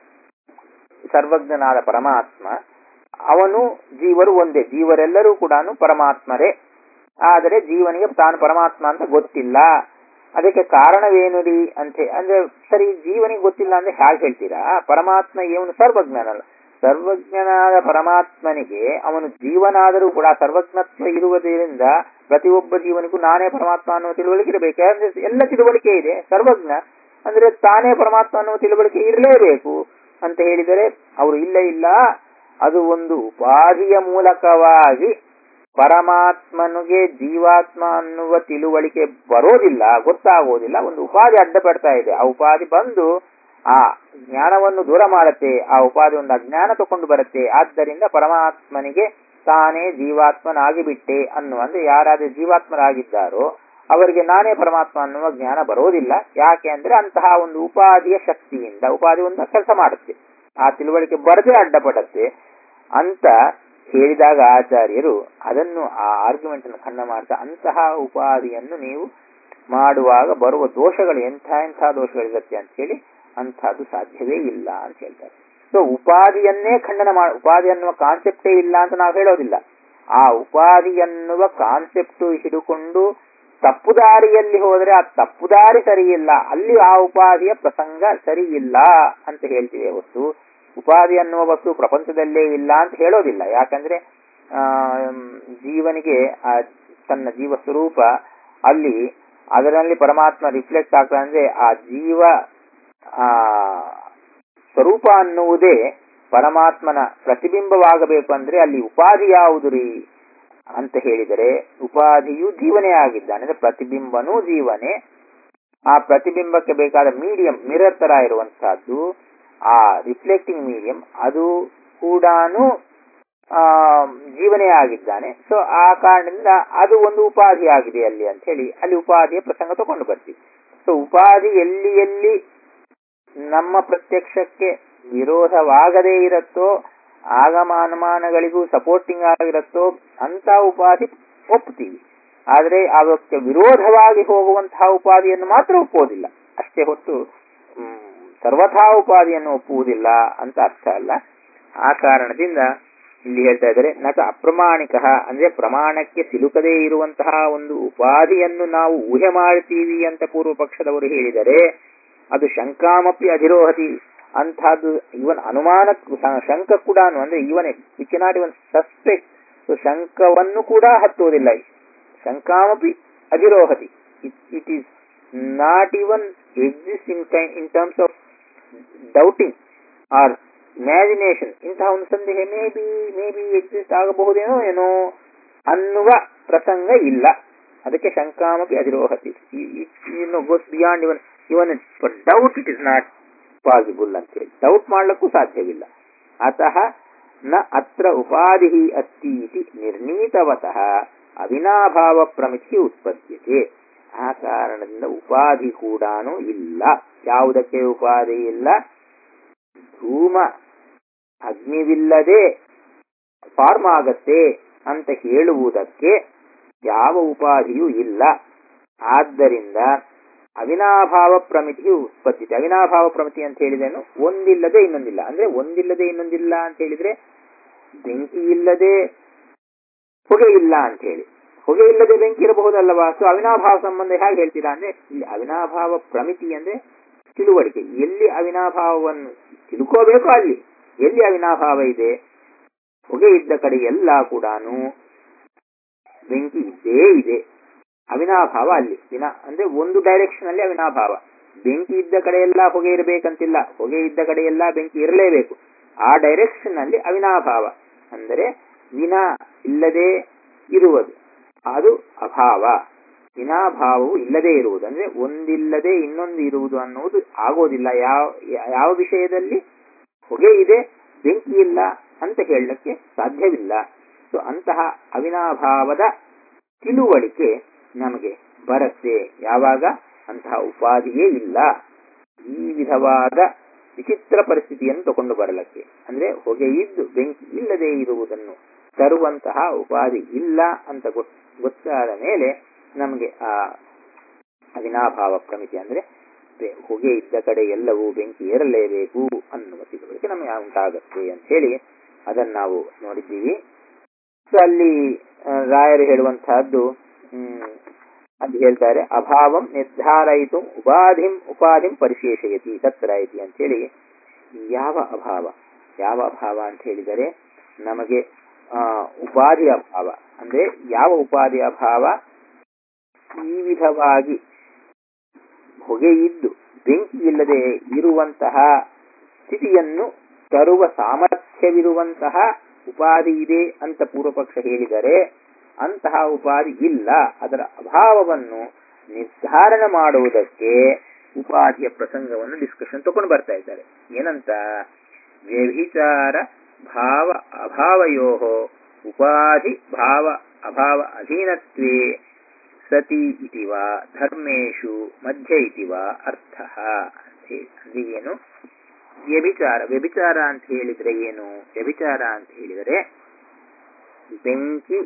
ಸರ್ವಜ್ಞನಾದ ಪರಮಾತ್ಮ ಅವನು ಜೀವರು ಒಂದೇ ಜೀವರೆಲ್ಲರೂ ಕೂಡ ಪರಮಾತ್ಮರೇ ಆದರೆ ಜೀವನಿಗೆ ತಾನು ಪರಮಾತ್ಮ ಅಂತ ಗೊತ್ತಿಲ್ಲ ಅದಕ್ಕೆ ಕಾರಣವೇನು ರೀ ಅಂತ ಅಂದ್ರೆ ಸರಿ ಜೀವನಿಗೆ ಗೊತ್ತಿಲ್ಲ ಅಂದ್ರೆ ಹೇಗೆ ಹೇಳ್ತೀರಾ ಪರಮಾತ್ಮ ಇವನು ಸರ್ವಜ್ಞನಲ್ಲ ಸರ್ವಜ್ಞನಾದ ಪರಮಾತ್ಮನಿಗೆ ಅವನು ಜೀವನಾದರೂ ಕೂಡ ಸರ್ವಜ್ಞತ್ವ ಇರುವುದರಿಂದ ಪ್ರತಿಯೊಬ್ಬ ಜೀವನಿಗೂ ನಾನೇ ಪರಮಾತ್ಮ ಅನ್ನುವ ತಿಳುವಳಿಕೆ ಇರಬೇಕು ಅಂದ್ರೆ ಎಲ್ಲ ತಿಳುವಳಿಕೆ ಇದೆ ಸರ್ವಜ್ಞ ಅಂದ್ರೆ ತಾನೇ ಪರಮಾತ್ಮ ಅನ್ನುವ ತಿಳುವಳಿಕೆ ಇರಲೇಬೇಕು ಅಂತ ಹೇಳಿದರೆ ಅವರು ಇಲ್ಲ ಇಲ್ಲ ಅದು ಒಂದು ಉಪಾಧಿಯ ಮೂಲಕವಾಗಿ ಪರಮಾತ್ಮನಿಗೆ ಜೀವಾತ್ಮ ಅನ್ನುವ ತಿಳುವಳಿಕೆ ಬರೋದಿಲ್ಲ ಗೊತ್ತಾಗೋದಿಲ್ಲ ಒಂದು ಉಪಾಧಿ ಅಡ್ಡ ಪಡ್ತಾ ಇದೆ ಆ ಉಪಾಧಿ ಬಂದು ಆ ಜ್ಞಾನವನ್ನು ದೂರ ಮಾಡುತ್ತೆ ಆ ಉಪಾಧಿ ಒಂದು ಅಜ್ಞಾನ ತಕೊಂಡು ಬರುತ್ತೆ ಆದ್ದರಿಂದ ಪರಮಾತ್ಮನಿಗೆ ತಾನೇ ಜೀವಾತ್ಮನಾಗಿ ಬಿಟ್ಟೆ ಅನ್ನುವ ಅಂದ್ರೆ ಯಾರಾದ್ರೂ ಜೀವಾತ್ಮರಾಗಿದ್ದಾರೋ ಅವರಿಗೆ ನಾನೇ ಪರಮಾತ್ಮ ಅನ್ನುವ ಜ್ಞಾನ ಬರೋದಿಲ್ಲ ಯಾಕೆ ಅಂದ್ರೆ ಅಂತಹ ಒಂದು ಉಪಾಧಿಯ ಶಕ್ತಿಯಿಂದ ಉಪಾಧಿ ಒಂದು ಕೆಲಸ ಮಾಡುತ್ತೆ ಆ ತಿಳುವಳಿಕೆ ಬರದೇ ಅಡ್ಡಪಡತ್ತೆ ಅಂತ ಹೇಳಿದಾಗ ಆಚಾರ್ಯರು ಅದನ್ನು ಆ ಆರ್ಗ್ಯುಮೆಂಟ್ ಅನ್ನು ಖಂಡ ಮಾಡ್ತಾ ಅಂತಹ ಉಪಾಧಿಯನ್ನು ನೀವು ಮಾಡುವಾಗ ಬರುವ ದೋಷಗಳು ಎಂಥ ಎಂಥ ದೋಷಗಳಿರುತ್ತೆ ಅಂತ ಹೇಳಿ ಅಂಥದ್ದು ಸಾಧ್ಯವೇ ಇಲ್ಲ ಅಂತ ಹೇಳ್ತಾರೆ ಸೊ ಉಪಾಧಿಯನ್ನೇ ಖಂಡನ ಮಾಡ ಉಪಾಧಿ ಅನ್ನುವ ಕಾನ್ಸೆಪ್ಟೇ ಇಲ್ಲ ಅಂತ ನಾವು ಹೇಳೋದಿಲ್ಲ ಆ ಉಪಾಧಿ ಅನ್ನುವ ಕಾನ್ಸೆಪ್ಟ್ ಹಿಡುಕೊಂಡು ತಪ್ಪು ದಾರಿಯಲ್ಲಿ ಹೋದರೆ ಆ ತಪ್ಪು ದಾರಿ ಸರಿ ಇಲ್ಲ ಅಲ್ಲಿ ಆ ಉಪಾಧಿಯ ಪ್ರಸಂಗ ಸರಿ ಇಲ್ಲ ಅಂತ ಹೇಳ್ತೀವಿ ಹೊತ್ತು ಉಪಾಧಿ ಅನ್ನುವ ವಸ್ತು ಪ್ರಪಂಚದಲ್ಲೇ ಇಲ್ಲ ಅಂತ ಹೇಳೋದಿಲ್ಲ ಯಾಕಂದ್ರೆ ಆ ಜೀವನಿಗೆ ಆ ತನ್ನ ಜೀವ ಸ್ವರೂಪ ಅಲ್ಲಿ ಅದರಲ್ಲಿ ಪರಮಾತ್ಮ ರಿಫ್ಲೆಕ್ಟ್ ಆಗ್ತಾ ಅಂದ್ರೆ ಆ ಜೀವ ಆ ಸ್ವರೂಪ ಅನ್ನುವುದೇ ಪರಮಾತ್ಮನ ಪ್ರತಿಬಿಂಬವಾಗಬೇಕು ಅಂದ್ರೆ ಅಲ್ಲಿ ಉಪಾಧಿ ಯಾವುದು ರೀ ಅಂತ ಹೇಳಿದರೆ ಉಪಾಧಿಯು ಜೀವನೇ ಆಗಿದ್ದಾನೆ ಅಂದ್ರೆ ಪ್ರತಿಬಿಂಬನೂ ಜೀವನೇ ಆ ಪ್ರತಿಬಿಂಬಕ್ಕೆ ಬೇಕಾದ ಮೀಡಿಯಂ ಮಿರರ್ ತರ ಇರುವಂತಹದ್ದು ಆ ರಿಫ್ಲೆಕ್ಟಿಂಗ್ ಮೀಡಿಯಂ ಅದು ಕೂಡ ಜೀವನೇ ಆಗಿದ್ದಾನೆ ಸೊ ಆ ಕಾರಣದಿಂದ ಅದು ಒಂದು ಉಪಾಧಿ ಆಗಿದೆ ಅಲ್ಲಿ ಅಂತ ಹೇಳಿ ಅಲ್ಲಿ ಉಪಾಧಿಯ ಪ್ರಸಂಗ ತಗೊಂಡು ಬರ್ತೀವಿ ಸೊ ಉಪಾಧಿ ಎಲ್ಲಿ ಎಲ್ಲಿ ನಮ್ಮ ಪ್ರತ್ಯಕ್ಷಕ್ಕೆ ವಿರೋಧವಾಗದೇ ಇರುತ್ತೋ ಆಗಮ ಅನುಮಾನಗಳಿಗೂ ಸಪೋರ್ಟಿಂಗ್ ಆಗಿರುತ್ತೋ ಅಂತ ಉಪಾಧಿ ಒಪ್ತೀವಿ ಆದರೆ ಅವಕ್ಕೆ ವಿರೋಧವಾಗಿ ಹೋಗುವಂತಹ ಉಪಾಧಿಯನ್ನು ಮಾತ್ರ ಒಪ್ಪುವುದಿಲ್ಲ ಅಷ್ಟೇ ಹೊತ್ತು ಹ್ಮ್, ಸರ್ವಥಾ ಉಪಾಧಿಯನ್ನು ಒಪ್ಪುವುದಿಲ್ಲ ಅಂತ ಅರ್ಥ ಅಲ್ಲ ಆ ಕಾರಣದಿಂದ ಇಲ್ಲಿ ಹೇಳ್ತಾ ಇದ್ದಾರೆ ನಟ ಅಪ್ರಮಾಣಿಕ ಅಂದ್ರೆ ಪ್ರಮಾಣಕ್ಕೆ ಸಿಲುಕದೇ ಇರುವಂತಹ ಒಂದು ಉಪಾಧಿಯನ್ನು ನಾವು ಊಹೆ ಮಾಡ್ತೀವಿ ಅಂತ ಪೂರ್ವ ಪಕ್ಷದವರು ಹೇಳಿದರೆ ಅದು ಶಂಕಾಮಪಿ ಅಧಿರೋಹತಿ ಅಂತಹದ್ದು ಇವನ್ ಅನುಮಾನ ಶಂಕ ಕೂಡ ಅಂದ್ರೆ even which not even suspect ಶಂಕವನ್ನು ಕೂಡ ಹತ್ತುವುದಿಲ್ಲ ಶಂಕಾಮಪಿ ಅಧಿರೋಹತಿ it is not even exist in in terms of doubting or imagination ಇಂತಹ ಒಂದು ಸಂದೇಹ may be may be exist ಆಗಬಹುದೇನೋ ಏನೋ ಅನ್ನುವ ಪ್ರಸಂಗ ಇಲ್ಲ ಅದಕ್ಕೆ ಶಂಕಾಮಪಿ ಅಧಿರೋಹತಿ goes beyond even even for doubt it is not possible ಅಂತ ಹೇಳಿ ಡೌಟ್ ಮಾಡ್ಲಿಕ್ಕೂ ಸಾಧ್ಯವಿಲ್ಲ ಅತಃ ನ ಅತ್ರ ಉಪಾಧಿ ಅಸ್ತಿ ಇತಿ ನಿರ್ಣೀತವತಃ ಅವಿನಾಭಾವ ಪ್ರಮಿತಿ ಉತ್ಪದ್ಯತೆ ಆ ಕಾರಣದಿಂದ ಉಪಾಧಿ ಕೂಡ ಇಲ್ಲ ಯಾವುದಕ್ಕೆ ಉಪಾಧಿ ಇಲ್ಲ ಧೂಮ ಅಗ್ನಿವಿಲ್ಲದೆ ಫಾರ್ಮ್ ಆಗತ್ತೆ ಅಂತ ಹೇಳುವುದಕ್ಕೆ ಯಾವ ಉಪಾಧಿಯೂ ಇಲ್ಲ ಆದ್ದರಿಂದ ಅವಿನಾಭಾವ ಪ್ರಮಿತಿಯು ಉತ್ಪತ್ತಿತೆ ಅವಿನಾಭಾವ ಪ್ರಮಿತಿ ಅಂತ ಹೇಳಿದೇನು ಒಂದಿಲ್ಲದೆ ಇನ್ನೊಂದಿಲ್ಲ ಅಂದ್ರೆ ಒಂದಿಲ್ಲದೆ ಇನ್ನೊಂದಿಲ್ಲ ಅಂತ ಹೇಳಿದ್ರೆ ಬೆಂಕಿ ಇಲ್ಲದೆ ಹೊಗೆ ಇಲ್ಲ ಅಂತ ಹೇಳಿ ಹೊಗೆ ಇಲ್ಲದೆ ಬೆಂಕಿ ಇರಬಹುದಲ್ಲವಾ ಸೊ ಅವಿನಾಭಾವ ಸಂಬಂಧ ಹೇಗೆ ಹೇಳ್ತೀರಾ ಅಂದ್ರೆ ಇಲ್ಲಿ ಅವಿನಾಭಾವ ಪ್ರಮಿತಿ ಅಂದ್ರೆ ತಿಳುವಳಿಕೆ ಎಲ್ಲಿ ಅವಿನಾಭಾವವನ್ನು ತಿಳ್ಕೋಬೇಕೋ ಅಲ್ಲಿ ಎಲ್ಲಿ ಅವಿನಾಭಾವ ಇದೆ ಹೊಗೆ ಇದ್ದ ಕಡೆ ಎಲ್ಲ ಕೂಡ ಬೆಂಕಿ ಇದ್ದೇ ಇದೆ ಅವಿನಾಭಾವ ಅಲ್ಲಿ ವಿನ ಅಂದ್ರೆ ಒಂದು ಡೈರೆಕ್ಷನ್ ಅಲ್ಲಿ ಅವಿನಾಭಾವ ಬೆಂಕಿ ಇದ್ದ ಕಡೆ ಎಲ್ಲ ಹೊಗೆ ಇರಬೇಕಂತಿಲ್ಲ ಹೊಗೆ ಇದ್ದ ಕಡೆ ಎಲ್ಲ ಬೆಂಕಿ ಇರಲೇಬೇಕು ಆ ಡೈರೆಕ್ಷನ್ ಅಲ್ಲಿ ಅವಿನಾಭಾವ ಅಂದರೆ ವಿನ ಇಲ್ಲದೆ ಇರುವುದು ಅದು ಅಭಾವ ವಿನಾಭಾವವು ಇಲ್ಲದೆ ಇರುವುದು ಅಂದ್ರೆ ಒಂದಿಲ್ಲದೆ ಇನ್ನೊಂದು ಇರುವುದು ಅನ್ನುವುದು ಆಗೋದಿಲ್ಲ ಯಾವ ಯಾವ ವಿಷಯದಲ್ಲಿ ಹೊಗೆ ಇದೆ ಬೆಂಕಿ ಇಲ್ಲ ಅಂತ ಹೇಳಲಿಕ್ಕೆ ಸಾಧ್ಯವಿಲ್ಲ ಸೊ ಅಂತಹ ಅವಿನಾಭಾವದ ತಿಳುವಳಿಕೆ ನಮಗೆ ಬರುತ್ತೆ ಯಾವಾಗ ಅಂತಹ ಉಪಾಧಿಯೇ ಇಲ್ಲ ಈ ವಿಧವಾದ ವಿಚಿತ್ರ ಪರಿಸ್ಥಿತಿಯನ್ನು ತಗೊಂಡು ಬರಲಕ್ಕೆ ಅಂದ್ರೆ ಹೊಗೆ ಇದ್ದು ಬೆಂಕಿ ಇಲ್ಲದೆ ಇರುವುದನ್ನು ತರುವಂತಹ ಉಪಾಧಿ ಇಲ್ಲ ಅಂತ ಗೊತ್ತಾದ ಮೇಲೆ ನಮಗೆ ಆ ಅವಿನಾಭಾವ ಪ್ರಮಿತಿ ಅಂದ್ರೆ ಹೊಗೆ ಇದ್ದ ಕಡೆ ಎಲ್ಲವೂ ಬೆಂಕಿ ಏರಲೇಬೇಕು ಅನ್ನುವ ತಿಳುವಳಿಕೆ ನಮಗೆ ಉಂಟಾಗುತ್ತೆ ಅಂತ ಹೇಳಿ ಅದನ್ನ ನಾವು ನೋಡಿದ್ದೀವಿ ಸೊ ಅಲ್ಲಿ ರಾಯರು ಹೇಳುವಂತಹದ್ದು ಹ್ಮ್ ಅಲ್ಲಿ ಹೇಳ್ತಾರೆ ಅಭಾವಂ ನಿರ್ಧಾರಯಿತು ಉಪಾಧಿಂ ಉಪಾಧಿಂ ಪರಿಶೇಷಯತಿ ತತ್ರ ಐತಿ ಅಂತ ಹೇಳಿ ಯಾವ ಅಭಾವ ಯಾವ ಅಭಾವ ಅಂತ ಹೇಳಿದರೆ ನಮಗೆ ಆ ಉಪಾಧಿ ಅಭಾವ ಅಂದ್ರೆ ಯಾವ ಉಪಾಧಿ ಅಭಾವ ಈ ವಿಧವಾಗಿ ಹೊಗೆ ಇದ್ದು ಬೆಂಕಿ ಇಲ್ಲದೆ ಇರುವಂತಹ ಸ್ಥಿತಿಯನ್ನು ತರುವ ಸಾಮರ್ಥ್ಯವಿರುವಂತಹ ಉಪಾಧಿ ಇದೆ ಅಂತ ಪೂರ್ವಪಕ್ಷ ಹೇಳಿದರೆ ಅಂತಹ ಉಪಾಧಿ ಇಲ್ಲ ಅದರ ಅಭಾವವನ್ನು ನಿರ್ಧಾರಣ ಮಾಡುವುದಕ್ಕೆ ಉಪಾಧಿಯ ಪ್ರಸಂಗವನ್ನು ಡಿಸ್ಕಷನ್ ತಗೊಂಡು ಬರ್ತಾ ಇದ್ದಾರೆ ಏನಂತ ವ್ಯಭಿಚಾರ ಭಾವ ಅಭಾವಯೋ ಉಪಾಧಿ ಭಾವ ಅಭಾವ ಅಧೀನತ್ವೇ ಸತಿ ಇತಿ ವಾ ಧರ್ಮೇಶು ಮಧ್ಯ ಇತಿ ವಾ ಅರ್ಥ ಅಂದ್ರೆ ಏನು ವ್ಯಭಿಚಾರ ವ್ಯಭಿಚಾರ ಅಂತ ಹೇಳಿದ್ರೆ ಏನು ವ್ಯಭಿಚಾರ ಅಂತ ಹೇಳಿದರೆ ಬೆಂಕಿ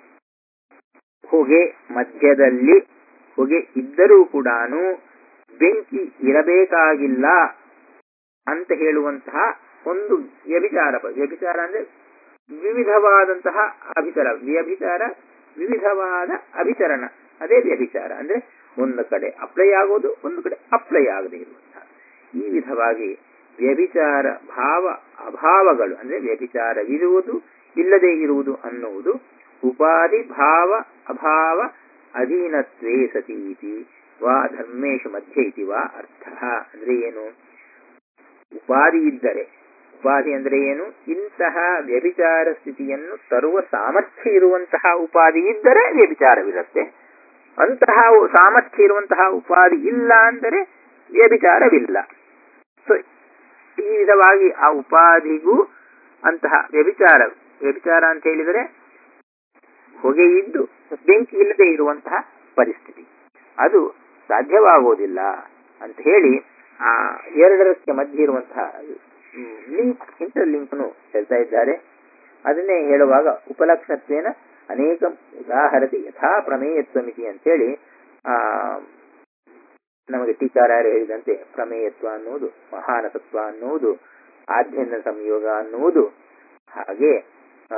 ಹೊಗೆ ಮಧ್ಯದಲ್ಲಿ ಹೊಗೆ ಇದ್ದರೂ ಕೂಡ ಬೆಂಕಿ ಇರಬೇಕಾಗಿಲ್ಲ ಅಂತ ಹೇಳುವಂತಹ ಒಂದು ವ್ಯಭಿಚಾರ ವ್ಯಭಿಚಾರ ಅಂದ್ರೆ ವಿವಿಧವಾದಂತಹ ಅಭಿಚಾರ ವ್ಯಭಿಚಾರ ವಿವಿಧವಾದ ಅಭಿಚರಣ ಅದೇ ವ್ಯಭಿಚಾರ ಅಂದ್ರೆ ಒಂದು ಕಡೆ ಅಪ್ಲೈ ಆಗೋದು ಒಂದು ಕಡೆ ಅಪ್ಲೈ ಆಗದೆ ಇರುವಂತಹ ಈ ವಿಧವಾಗಿ ವ್ಯಭಿಚಾರ ಭಾವ ಅಭಾವಗಳು ಅಂದ್ರೆ ವ್ಯಭಿಚಾರವಿರುವುದು ಇಲ್ಲದೆ ಇರುವುದು ಅನ್ನುವುದು ಉಪಾಧಿ ಭಾವ ಅಭಾವ ಅಧೀನತ್ವೇ ಸತಿ ಇತಿ ವಾ ಧರ್ಮೇಶು ಮಧ್ಯ ಇತಿ ವಾ ಅರ್ಥ ಅಂದ್ರೆ ಏನು ಉಪಾಧಿ ಇದ್ದರೆ ಉಪಾಧಿ ಅಂದ್ರೆ ಏನು ಇಂತಹ ವ್ಯಭಿಚಾರ ಸ್ಥಿತಿಯನ್ನು ತರುವ ಸಾಮರ್ಥ್ಯ ಇರುವಂತಹ ಉಪಾಧಿ ಇದ್ದರೆ ವ್ಯಭಿಚಾರವಿರುತ್ತೆ ಅಂತಹ ಸಾಮರ್ಥ್ಯ ಇರುವಂತಹ ಉಪಾಧಿ ಇಲ್ಲ ಅಂದರೆ ವ್ಯಭಿಚಾರವಿಲ್ಲ ಸೊ ಈ ವಿಧವಾಗಿ ಆ ಉಪಾಧಿಗೂ ಅಂತಹ ವ್ಯಭಿಚಾರ ವ್ಯಭಿಚಾರ ಅಂತ ಹೇಳಿದರೆ ಹೊಗೆ ಇದ್ದು ಬೆಂಕಿ ಇಲ್ಲದೆ ಇರುವಂತಹ ಪರಿಸ್ಥಿತಿ ಅದು ಸಾಧ್ಯವಾಗುವುದಿಲ್ಲ ಅಂತ ಹೇಳಿ ಆ ಎರಡರಕ್ಕೆ ಮಧ್ಯೆ ಇರುವಂತಹ ಲಿಂಕ್ ಇಂಟರ್ ಲಿಂಕ್ನು ಹೇಳ್ತಾ ಇದ್ದಾರೆ ಅದನ್ನೇ ಹೇಳುವಾಗ ಉಪಲಕ್ಷಣತ್ವೇನ ಅನೇಕ ಉದಾಹರತಿ ಯಥಾ ಪ್ರಮೇಯತ್ವಮಿತಿ ಅಂತೇಳಿ ಆ ನಮಗೆ ಟೀಕಾರಾಯರು ಹೇಳಿದಂತೆ ಪ್ರಮೇಯತ್ವ ಅನ್ನುವುದು ಮಹಾನಸತ್ವ ಅನ್ನುವುದು ಆದ್ಯನ ಸಂಯೋಗ ಅನ್ನುವುದು ಹಾಗೆ ಆ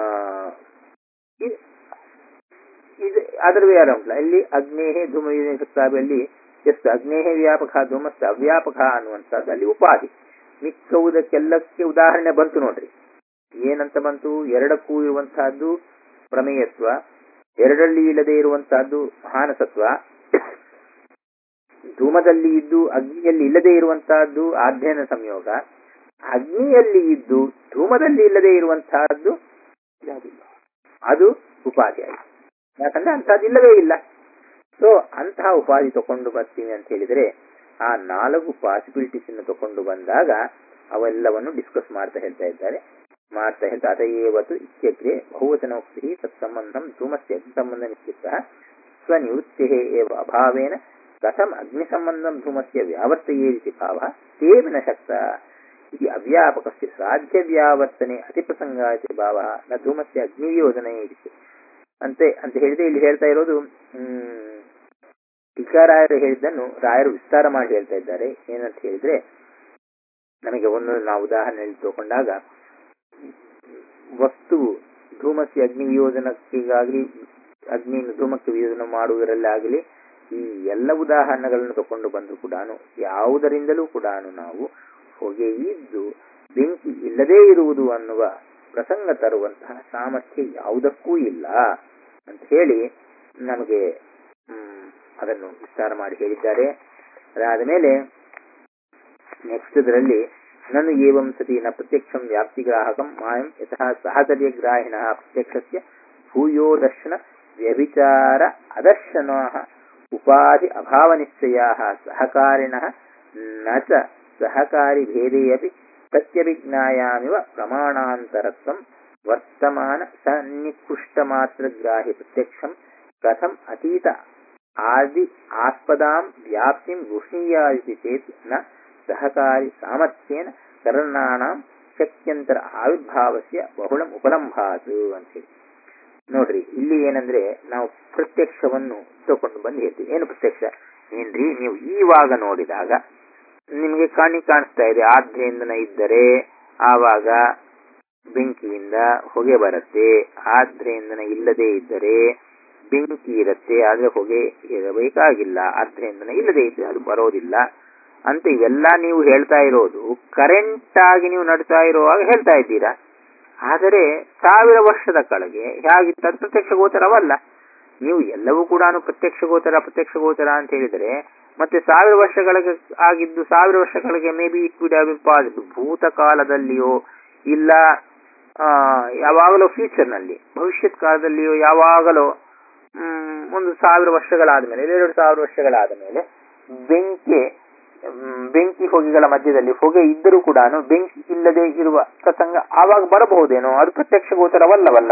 ಇದು ಅದರ ವಿಚಾರ ಉಂಟಲ್ಲ ಇಲ್ಲಿ ಅಗ್ನೇಹೇ ಧೂಮ ಸಕ್ತಾಬಲ್ಲಿ ಎಷ್ಟು ಅಗ್ನೇಹೇ ವ್ಯಾಪಕ ಧೂಮಸ್ಥ ಅವ್ಯಾಪಕ ಅನ್ನುವಂಥದ್ದು ಅಲ್ಲಿ ಉಪಾಧಿ ಮಿಕ್ಕವುದಕ್ಕೆಲ್ಲಕ್ಕೆ ಉದಾಹರಣೆ ಬಂತು ನೋಡ್ರಿ ಏನಂತ ಬಂತು ಎರಡಕ್ಕೂ ಇರುವಂತಹದ್ದು ಪ್ರಮೇಯತ್ವ ಎರಡರಲ್ಲಿ ಇಲ್ಲದೆ ಇರುವಂತಹದ್ದು ಮಹಾನಸತ್ವ ಧೂಮದಲ್ಲಿ ಇದ್ದು ಅಗ್ನಿಯಲ್ಲಿ ಇಲ್ಲದೆ ಇರುವಂತಹದ್ದು ಅಧ್ಯಯನ ಸಂಯೋಗ ಅಗ್ನಿಯಲ್ಲಿ ಇದ್ದು ಧೂಮದಲ್ಲಿ ಇಲ್ಲದೆ ಇರುವಂತಹದ್ದು ಅದು ಉಪಾಧಿ ಆಯಿತು ಯಾಕಂದ್ರೆ ಅಂತಹದ್ದು ಇಲ್ಲವೇ ಇಲ್ಲ ಸೊ ಅಂತಹ ಉಪಾಧಿ ತಕೊಂಡು ಬರ್ತೀನಿ ಅಂತ ಹೇಳಿದ್ರೆ ಆ ನಾಲ್ಕು ಪಾಸಿಬಿಲಿಟೀಸ್ ಅನ್ನು ತಕೊಂಡು ಬಂದಾಗ ಅವೆಲ್ಲವನ್ನು ಡಿಸ್ಕಸ್ ಮಾಡ್ತಾ ಹೇಳ್ತಾ ಇದ್ದಾರೆ ಮಾಡ್ತಾ ಹೇಳ್ತಾ ಅತಯೇವತು ಇತ್ಯಗ್ರೆ ಬಹುವಚನೋಕ್ತಿ ತತ್ಸಂಬಂಧಂ ಧೂಮಸ್ಯ ಅಗ್ನಿ ಸಂಬಂಧ ಇತ್ಯುಕ್ತ ಸ್ವನಿವೃತ್ತಿ ಏವ ಅಭಾವೇನ ಕಥಂ ಅಗ್ನಿ ಸಂಬಂಧಂ ಧೂಮಸ್ಯ ವ್ಯಾವರ್ತಯೇರಿತಿ ಭಾವ ತೇನ ನ ಶಕ್ತ इति अव्यापकस्य साध्यव्यावर्तने अतिप्रसङ्गायते भावः न धूमस्य अग्नियोजने इति ಅಂತೆ ಅಂತ ಹೇಳಿದ್ರೆ ಇಲ್ಲಿ ಹೇಳ್ತಾ ಇರೋದು ಹ್ಮ್ ಟೀಕಾರಾಯರು ಹೇಳಿದ್ದನ್ನು ರಾಯರು ವಿಸ್ತಾರ ಮಾಡಿ ಹೇಳ್ತಾ ಇದ್ದಾರೆ ಏನಂತ ಹೇಳಿದ್ರೆ ನಮಗೆ ಒಂದು ನಾವು ಉದಾಹರಣೆಯಲ್ಲಿ ತಗೊಂಡಾಗ ವಸ್ತುವು ಧೂಮಕ್ಕೆ ಅಗ್ನಿ ವಿಯೋಜನಕ್ಕಾಗಲಿ ಅಗ್ನಿಯನ್ನು ಧೂಮಕ್ಕೆ ವಿಯೋಜನ ಮಾಡುವುದರಲ್ಲಾಗಲಿ ಈ ಎಲ್ಲ ಉದಾಹರಣೆಗಳನ್ನು ತಕೊಂಡು ಬಂದರೂ ಕೂಡ ಯಾವುದರಿಂದಲೂ ಕೂಡ ನಾವು ಹೊಗೆ ಇದ್ದು ಬೆಂಕಿ ಇಲ್ಲದೇ ಇರುವುದು ಅನ್ನುವ ಪ್ರಸಂಗ ತರುವಂತಹ ಸಾಮರ್ಥ್ಯ ಯಾವುದಕ್ಕೂ ಇಲ್ಲ ಅಂತ ಹೇಳಿ ನಮಗೆ ಹ್ಮ್, ಅದನ್ನು ವಿಸ್ತಾರ ಮಾಡಿ ಹೇಳಿದ್ದಾರೆ ಅದಾದ ಮೇಲೆ ನೆಕ್ಸ್ಟ್ ಇದರಲ್ಲಿ ನನು ಏವಂ ಸತಿ ನ ಪ್ರತ್ಯಕ್ಷಂ ವ್ಯಾಪ್ತಿಗ್ರಾಹಕಂ ಮಾಯಂ ಯತಃ ಸಹಚರ್ಯಗ್ರಾಹಿಣ ಪ್ರತ್ಯಕ್ಷಸ್ಯ ಭೂಯೋ ದರ್ಶನ ವ್ಯಭಿಚಾರ ಅದರ್ಶನ ಉಪಾಧಿ ಅಭಾವನಿಶ್ಚಯಾ ಸಹಕಾರಿಣ ನ ಚ ಸಹಕಾರಿ ಭೇದೇ ಅಪಿ ಪ್ರತ್ಯಭಿಜ್ಞಾಯಾಮಿವ ಪ್ರಮಾಣಾಂತರತ್ವಂ ವರ್ತಮಾನ ಸನ್ನಿಕೃಷ್ಟಮಾತ್ರಗ್ರಾಹಿ ಪ್ರತ್ಯಕ್ಷಂ ಕಥಂ ಅತೀತ ಆದಿ ಆಸ್ಪದಾಂ ವ್ಯಾಪ್ತಿಂ ಗೃಹೀಯಾದಿತಿ ಚೇತ್ ನ ಸಹಕಾರಿ ಸಾಮರ್ಥ್ಯೇನ ಕರ್ಣಾಣಾಂ ಶಕ್ಯಂತರ ಆವಿರ್ಭಾವಸ್ಯ ಬಹುಳಂ ಉಪಲಂಭಾತು ಅಂತ ಹೇಳಿ ನೋಡ್ರಿ ಇಲ್ಲಿ ಏನಂದ್ರೆ ನಾವು ಪ್ರತ್ಯಕ್ಷವನ್ನು ತಗೊಂಡು ಬಂದು ಹೇಳ್ತೀವಿ ಏನು ಪ್ರತ್ಯಕ್ಷ ಏನ್ರಿ ನೀವು ಈವಾಗ ನೋಡಿದಾಗ ನಿಮಗೆ ಕಣ್ಣಿ ಕಾಣಿಸ್ತಾ ಇದೆ ಆದ್ರಿಂದ ಇದ್ದರೆ ಆವಾಗ ಬೆಂಕಿಯಿಂದ ಹೊಗೆ ಬರುತ್ತೆ ಆದ್ರಿಂದ ಇಲ್ಲದೆ ಇದ್ದರೆ ಬೆಂಕಿ ಇರುತ್ತೆ ಆದ್ರೆ ಹೊಗೆ ಇರಬೇಕಾಗಿಲ್ಲ ಆದ್ರಿಂದ ಇಲ್ಲದೆ ಇದ್ರೆ ಅದು ಬರೋದಿಲ್ಲ ಅಂತ ಇವೆಲ್ಲ ನೀವು ಹೇಳ್ತಾ ಇರೋದು ಕರೆಂಟ್ ಆಗಿ ನೀವು ನಡ್ತಾ ಇರುವಾಗ ಹೇಳ್ತಾ ಇದ್ದೀರಾ ಆದರೆ ಸಾವಿರ ವರ್ಷದ ಕೆಳಗೆ ಹೇಗಿತ್ತು ಅದು ಪ್ರತ್ಯಕ್ಷ ಗೋಚರವಲ್ಲ ನೀವು ಎಲ್ಲವೂ ಕೂಡ ಪ್ರತ್ಯಕ್ಷ ಗೋಚರ ಪ್ರತ್ಯಕ್ಷ ಗೋಚರ ಅಂತ ಹೇಳಿದರೆ ಮತ್ತೆ ಸಾವಿರ ವರ್ಷಗಳಿಗೆ ಆಗಿದ್ದು ಸಾವಿರ ವರ್ಷಗಳಿಗೆ may be it would have been possible ಭೂತಕಾಲದಲ್ಲಿಯೋ ಇಲ್ಲ ಆ, ಯಾವಾಗಲೋ ಫ್ಯೂಚರ್ನಲ್ಲಿ ಭವಿಷ್ಯತ್ ಕಾಲದಲ್ಲಿಯೋ ಯಾವಾಗಲೋ ಮ್, ಒಂದು ಸಾವಿರ ವರ್ಷಗಳಾದ ಮೇಲೆ ಎರಡು ಸಾವಿರ ವರ್ಷಗಳಾದ ಮೇಲೆ ಬೆಂಕಿ ಮ್, ಬೆಂಕಿ ಹೊಗೆಗಳ ಮಧ್ಯದಲ್ಲಿ ಹೊಗೆ ಇದ್ದರೂ ಕೂಡ ಬೆಂಕಿ ಇಲ್ಲದೆ ಇರುವ ಪ್ರಸಂಗ ಆವಾಗ ಬರಬಹುದೇನೋ ಅದು ಪ್ರತ್ಯಕ್ಷ ಗೋಚರವಲ್ಲವಲ್ಲ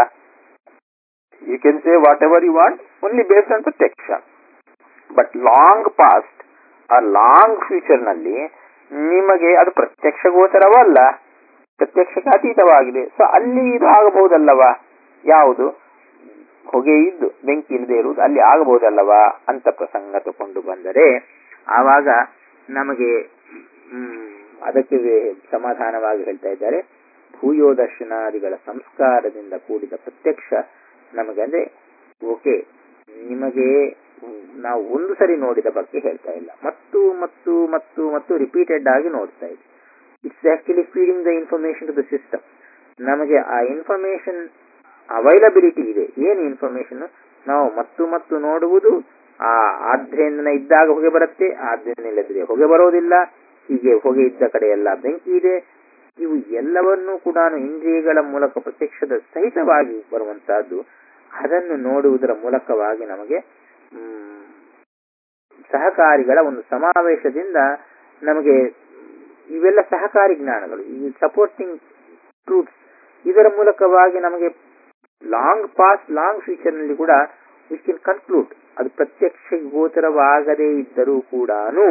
you can say whatever you want only based on ಪ್ರತ್ಯಕ್ಷ ಬಟ್ ಲಾಂಗ್ ಪಾಸ್ಟ್ ಆ ಲಾಂಗ್ ಫ್ಯೂಚರ್ ನಲ್ಲಿ ನಿಮಗೆ ಅದು ಪ್ರತ್ಯಕ್ಷ ಗೋಚರವಲ್ಲ ಪ್ರತ್ಯಕ್ಷಕ್ಕೆ ಅತೀತವಾಗಿದೆ ಸೊ ಅಲ್ಲಿ ಇದು ಆಗಬಹುದಲ್ಲವಾ ಯಾವುದು ಹೊಗೆ ಇದ್ದು ಬೆಂಕಿ ಇಲ್ಲದೆ ಇರುವುದು ಅಲ್ಲಿ ಆಗಬಹುದಲ್ಲವಾ ಅಂತ ಪ್ರಸಂಗ ತಗೊಂಡು ಬಂದರೆ ಆವಾಗ ನಮಗೆ ಹ್ಮ್, ಅದಕ್ಕೆ ವೇ- ಸಮಾಧಾನವಾಗಿ ಹೇಳ್ತಾ ಇದ್ದಾರೆ ಭೂಯೋ ದರ್ಶನಾದಿಗಳ ಸಂಸ್ಕಾರದಿಂದ ಕೂಡಿದ ಪ್ರತ್ಯಕ್ಷ ನಮಗೆ ಅಂದ್ರೆ ಓಕೆ ನಿಮಗೆ ಹ್ಮ್, ನಾವು ಒಂದು ಸರಿ ನೋಡಿದ ಬಗ್ಗೆ ಹೇಳ್ತಾ ಇಲ್ಲ ಮತ್ತು ಮತ್ತು ಮತ್ತು ಮತ್ತು ರಿಪೀಟೆಡ್ ಆಗಿ ನೋಡ್ತಾ ಇದೆ it's actually feeding the information to the system ನಮಗೆ ಆ ಇನ್ಫಾರ್ಮೇಶನ್ ಅವೈಲಬಿಲಿಟಿ ಇದೆ ಏನು ಇನ್ಫಾರ್ಮೇಶನ್ ನಾವು ಮತ್ತು ಮತ್ತು ನೋಡುವುದು ಆ ಆದ್ರಿಂದ ಇದ್ದಾಗ ಹೊಗೆ ಬರುತ್ತೆ ಆದ್ರಿಂದ ಇಲ್ಲದಿದೆ ಹೊಗೆ ಬರೋದಿಲ್ಲ ಹೀಗೆ ಹೊಗೆ ಇದ್ದ ಕಡೆ ಎಲ್ಲ ಬೆಂಕಿ ಇದೆ ಇವು ಎಲ್ಲವನ್ನೂ ಕೂಡ ಇಂದ್ರಿಯಗಳ ಮೂಲಕ ಪ್ರತ್ಯಕ್ಷದ ಸಹಿತವಾಗಿ ಬರುವಂತಹದ್ದು ಅದನ್ನು ನೋಡುವುದರ ಮೂಲಕವಾಗಿ ನಮಗೆ ಮ್, ಸಹಕಾರಿಗಳ ಒಂದು ಸಮಾವೇಶದಿಂದ ನಮಗೆ ಇವೆಲ್ಲ ಸಹಕಾರಿ ಜ್ಞಾನಗಳು ಈ ಸಪೋರ್ಟಿಂಗ್ ಟ್ರೂತ್ಸ್ ಇದರ ಮೂಲಕವಾಗಿ ನಮಗೆ ಲಾಂಗ್ ಪಾಸ್ ಲಾಂಗ್ ಫ್ಯೂಚರ್ ನಲ್ಲಿ ಕೂಡ ವಿ ಕೆನ್ ಕನ್ಕ್ಲೂಡ್ ಅದು ಪ್ರತ್ಯಕ್ಷ ಗೋಚರವಾಗದೇ ಇದ್ದರೂ ಕೂಡ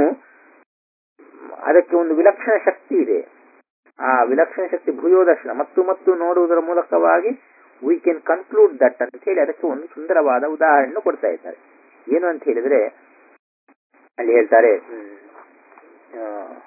ಅದಕ್ಕೆ ಒಂದು ವಿಲಕ್ಷಣ ಶಕ್ತಿ ಇದೆ ಆ ವಿಲಕ್ಷಣ ಶಕ್ತಿ ಭೂಯೋದರ್ಶನ ಮತ್ತು ಮತ್ತು ನೋಡುವುದರ ಮೂಲಕವಾಗಿ ವಿ ಕ್ಯಾನ್ ಕನ್ಕ್ಲೂಡ್ ದಟ್ ಅಂತ ಹೇಳಿ ಅದಕ್ಕೆ ಒಂದು ಸುಂದರವಾದ ಉದಾಹರಣೆ ಕೊಡ್ತಾ ಇದ್ದಾರೆ ಏನು ಅಂತ ಹೇಳಿದ್ರೆ ಅಲ್ಲಿ ಹೇಳ್ತಾರೆ ಹ್ಮ್, ಆ,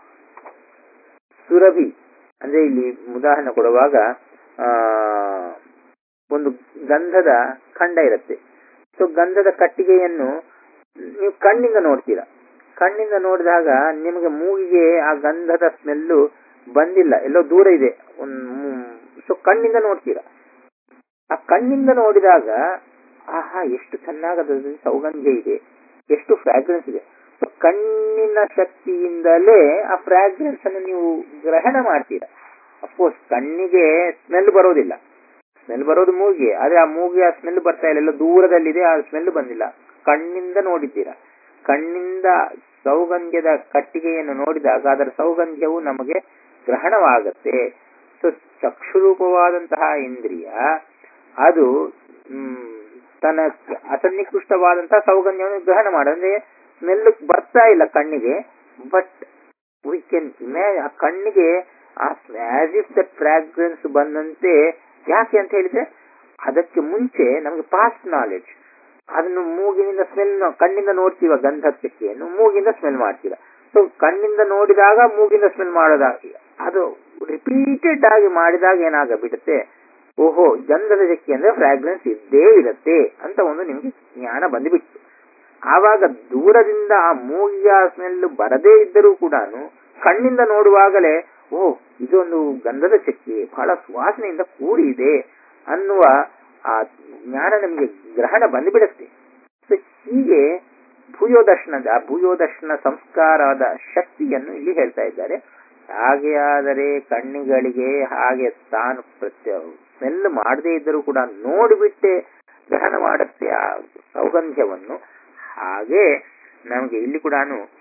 ಸುರಭಿ ಅಂದ್ರೆ ಇಲ್ಲಿ ಉದಾಹರಣೆ ಕೊಡುವಾಗ ಆ ಒಂದು ಗಂಧದ ಖಂಡ ಇರುತ್ತೆ ಸೊ ಗಂಧದ ಕಟ್ಟಿಗೆಯನ್ನು ನೀವು ಕಣ್ಣಿಂದ ನೋಡ್ತೀರಾ ಕಣ್ಣಿಂದ ನೋಡಿದಾಗ ನಿಮಗೆ ಮೂಗಿಗೆ ಆ ಗಂಧದ ಸ್ಮೆಲ್ಲು ಬಂದಿಲ್ಲ ಎಲ್ಲೋ ದೂರ ಇದೆ ಸೊ ಕಣ್ಣಿಂದ ನೋಡ್ತೀರಾ ಆ ಕಣ್ಣಿಂದ ನೋಡಿದಾಗ ಆಹಾ ಎಷ್ಟು ಚೆನ್ನಾಗದ ಸೌಗಂಧ್ಯ ಇದೆ ಎಷ್ಟು ಫ್ರಾಗ್ರೆನ್ಸ್ ಇದೆ ಸೊ ಕಣ್ಣಿನ ಶಕ್ತಿಯಿಂದಲೇ ಆ ಫ್ರಾಗ್ರೆನ್ಸ್ ಅನ್ನು ನೀವು ಗ್ರಹಣ ಮಾಡ್ತೀರಾ ಅಫ್ಕೋರ್ಸ್ ಕಣ್ಣಿಗೆ ಸ್ಮೆಲ್ ಬರೋದಿಲ್ಲ ಸ್ಮೆಲ್ ಬರೋದು ಮೂಗಿಗೆ ಆದ್ರೆ ಆ ಮೂಗಿಗೆ ಆ ಸ್ಮೆಲ್ ಬರ್ತಾ ಇಲ್ಲ ಎಲ್ಲ ದೂರದಲ್ಲಿದೆ ಆ ಸ್ಮೆಲ್ ಬಂದಿಲ್ಲ ಕಣ್ಣಿಂದ ನೋಡಿದ್ದೀರಾ ಕಣ್ಣಿಂದ ಸೌಗಂಧ್ಯದ ಕಟ್ಟಿಗೆಯನ್ನು ನೋಡಿದಾಗ ಅದರ ಸೌಗಂಧ್ಯವು ನಮಗೆ ಗ್ರಹಣವಾಗುತ್ತೆ ಸೊ ಚಕ್ಷುರೂಪವಾದಂತಹ ಇಂದ್ರಿಯ ಅದು ಮ್, ತನ್ನ ಅಸನ್ನಿಕೃಷ್ಟವಾದಂತಹ ಸೌಗಂಧ್ಯವನ್ನು ಗ್ರಹಣ ಮಾಡ ಅಂದ್ರೆ ಸ್ಮೆಲ್ ಬರ್ತಾ ಇಲ್ಲ ಕಣ್ಣಿಗೆ ಬಟ್ ವಿ ಕೆನ್ ಇಮ್ಯಾಜ್ ಆ ಕಣ್ಣಿಗೆ ಆ ಆಸ್ ಇಫ್ ದ ಫ್ರಾಗ್ರೆನ್ಸ್ ಬಂದಂತೆ ಯಾಕೆ ಅಂತ ಹೇಳಿದ್ರೆ ಅದಕ್ಕೆ ಮುಂಚೆ ನಮಗೆ ಪಾಸ್ಟ್ ನಾಲೆಡ್ಜ್ ಅದನ್ನು ಮೂಗಿನಿಂದ ಸ್ಮೆಲ್ ಕಣ್ಣಿಂದ ನೋಡ್ತೀವ ಗಂಧದ ಚಕ್ಕೆಯನ್ನು ಮೂಗಿಂದ ಸ್ಮೆಲ್ ಮಾಡ್ತೀರ ಸೊ ಕಣ್ಣಿಂದ ನೋಡಿದಾಗ ಮೂಗಿಂದ ಸ್ಮೆಲ್ ಮಾಡೋದಾಗ ಅದು ರಿಪೀಟೆಡ್ ಆಗಿ ಮಾಡಿದಾಗ ಏನಾಗಬಿಡುತ್ತೆ ಓಹೋ ಗಂಧದ ಚಕ್ಕೆ ಅಂದ್ರೆ ಫ್ರಾಗ್ರೆನ್ಸ್ ಇದ್ದೇ ಇರುತ್ತೆ ಅಂತ ಒಂದು ನಿಮ್ಗೆ ಜ್ಞಾನ ಬಂದುಬಿಟ್ಟು ಆವಾಗ ದೂರದಿಂದ ಆ ಮೂಗಿಯ ಸ್ಮೆಲ್ ಬರದೇ ಇದ್ದರೂ ಕೂಡ ಕಣ್ಣಿಂದ ನೋಡುವಾಗಲೇ ಓ ಇದೊಂದು ಗಂಧದ ಚಕ್ಕೆ ಬಹಳ ಸುವಾಸನೆಯಿಂದ ಕೂಡಿ ಇದೆ ಅನ್ನುವ ಆ ಜ್ಞಾನ ನಮಗೆ ಗ್ರಹಣ ಬಂದುಬಿಡುತ್ತೆ ಸೊ ಹೀಗೆ ಭೂಯೋದರ್ಶನದ ಭೂಯೋದರ್ಶನ ಸಂಸ್ಕಾರದ ಶಕ್ತಿಯನ್ನು ಇಲ್ಲಿ ಹೇಳ್ತಾ ಇದ್ದಾರೆ ಹಾಗೆ ಆದರೆ ಕಣ್ಣಿಗಳಿಗೆ ಹಾಗೆ ತಾನು ಪ್ರತ್ಯ ಸ್ಮೆಲ್ ಮಾಡದೇ ಇದ್ದರೂ ಕೂಡ ನೋಡಿಬಿಟ್ಟೆ ಗ್ರಹಣ ಮಾಡುತ್ತೆ ಆ ಸೌಗಂಧ್ಯವನ್ನು ಹಾಗೆ ನಮಗೆ ಇಲ್ಲಿ ಕೂಡ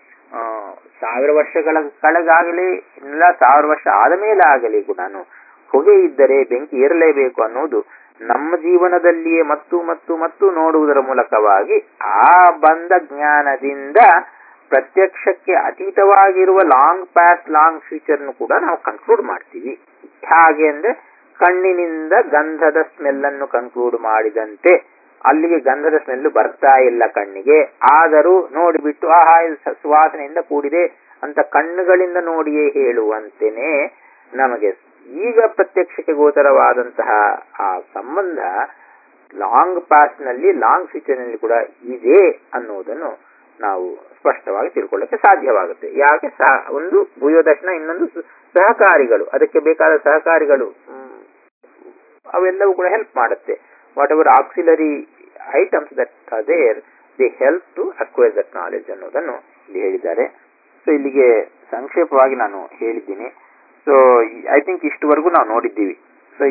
ಸಾವಿರ ವರ್ಷಗಳ ಕೆಳಗಾಗಲಿ ಇಲ್ಲ ಸಾವಿರ ವರ್ಷ ಆದ ಮೇಲೆ ಆಗಲಿ ಕೂಡ ಹೊಗೆ ಇದ್ದರೆ ಬೆಂಕಿ ಏರಲೇಬೇಕು ಅನ್ನೋದು ನಮ್ಮ ಜೀವನದಲ್ಲಿಯೇ ಮತ್ತು ಮತ್ತು ಮತ್ತು ನೋಡುವುದರ ಮೂಲಕವಾಗಿ ಆ ಬಂದ ಜ್ಞಾನದಿಂದ ಪ್ರತ್ಯಕ್ಷಕ್ಕೆ ಅತೀತವಾಗಿರುವ ಲಾಂಗ್ ಪಾಸ್ಟ್ ಲಾಂಗ್ ಫ್ಯೂಚರ್ನು ಕೂಡ ನಾವು ಕನ್ಕ್ಲೂಡ್ ಮಾಡ್ತೀವಿ ಹಾಗೆ ಅಂದ್ರೆ ಕಣ್ಣಿನಿಂದ ಗಂಧದ ಸ್ಮೆಲ್ ಅನ್ನು ಕನ್ಕ್ಲೂಡ್ ಮಾಡಿದಂತೆ ಅಲ್ಲಿಗೆ ಗಂಧದ ಸ್ಮೆಲ್ ಬರ್ತಾ ಇಲ್ಲ ಕಣ್ಣಿಗೆ ಆದರೂ ನೋಡಿಬಿಟ್ಟು ಆಹಾ ಇದು ಸುವಾಸನೆಯಿಂದ ಕೂಡಿದೆ ಅಂತ ಕಣ್ಣುಗಳಿಂದ ನೋಡಿಯೇ ಹೇಳುವಂತೆಯೇ ನಮಗೆ ಈಗ ಪ್ರತ್ಯಕ್ಷಕ್ಕೆ ಗೋಚರವಾದಂತಹ ಆ ಸಂಬಂಧ ಲಾಂಗ್ ಪಾಸ್ಟ್ ನಲ್ಲಿ ಲಾಂಗ್ ಫ್ಯೂಚರ್ ನಲ್ಲಿ ಕೂಡ ಇದೆ ಅನ್ನುವುದನ್ನು ನಾವು ಸ್ಪಷ್ಟವಾಗಿ ತಿಳ್ಕೊಳ್ಳಕ್ಕೆ ಸಾಧ್ಯವಾಗುತ್ತೆ ಯಾಕೆ ಒಂದು ಭೂಯೋದರ್ಶನ ಇನ್ನೊಂದು ಸಹಕಾರಿಗಳು ಅದಕ್ಕೆ ಬೇಕಾದ ಸಹಕಾರಿಗಳು ಅವೆಲ್ಲವೂ ಕೂಡ ಹೆಲ್ಪ್ ಮಾಡುತ್ತೆ whatever auxiliary items that there the help to acquire that knowledge ಅನ್ನೋದನ್ನು ಇಲ್ಲಿ ಹೇಳಿದ್ದಾರೆ ಸೊ ಇಲ್ಲಿಗೆ ಸಂಕ್ಷೇಪವಾಗಿ ನಾನು ಹೇಳಿದ್ದೀನಿ ಸೊ ಐ ಥಿಂಕ್ ಇಷ್ಟುವರೆಗೂ ನಾವು ನೋಡಿದ್ದೀವಿ ಸೊ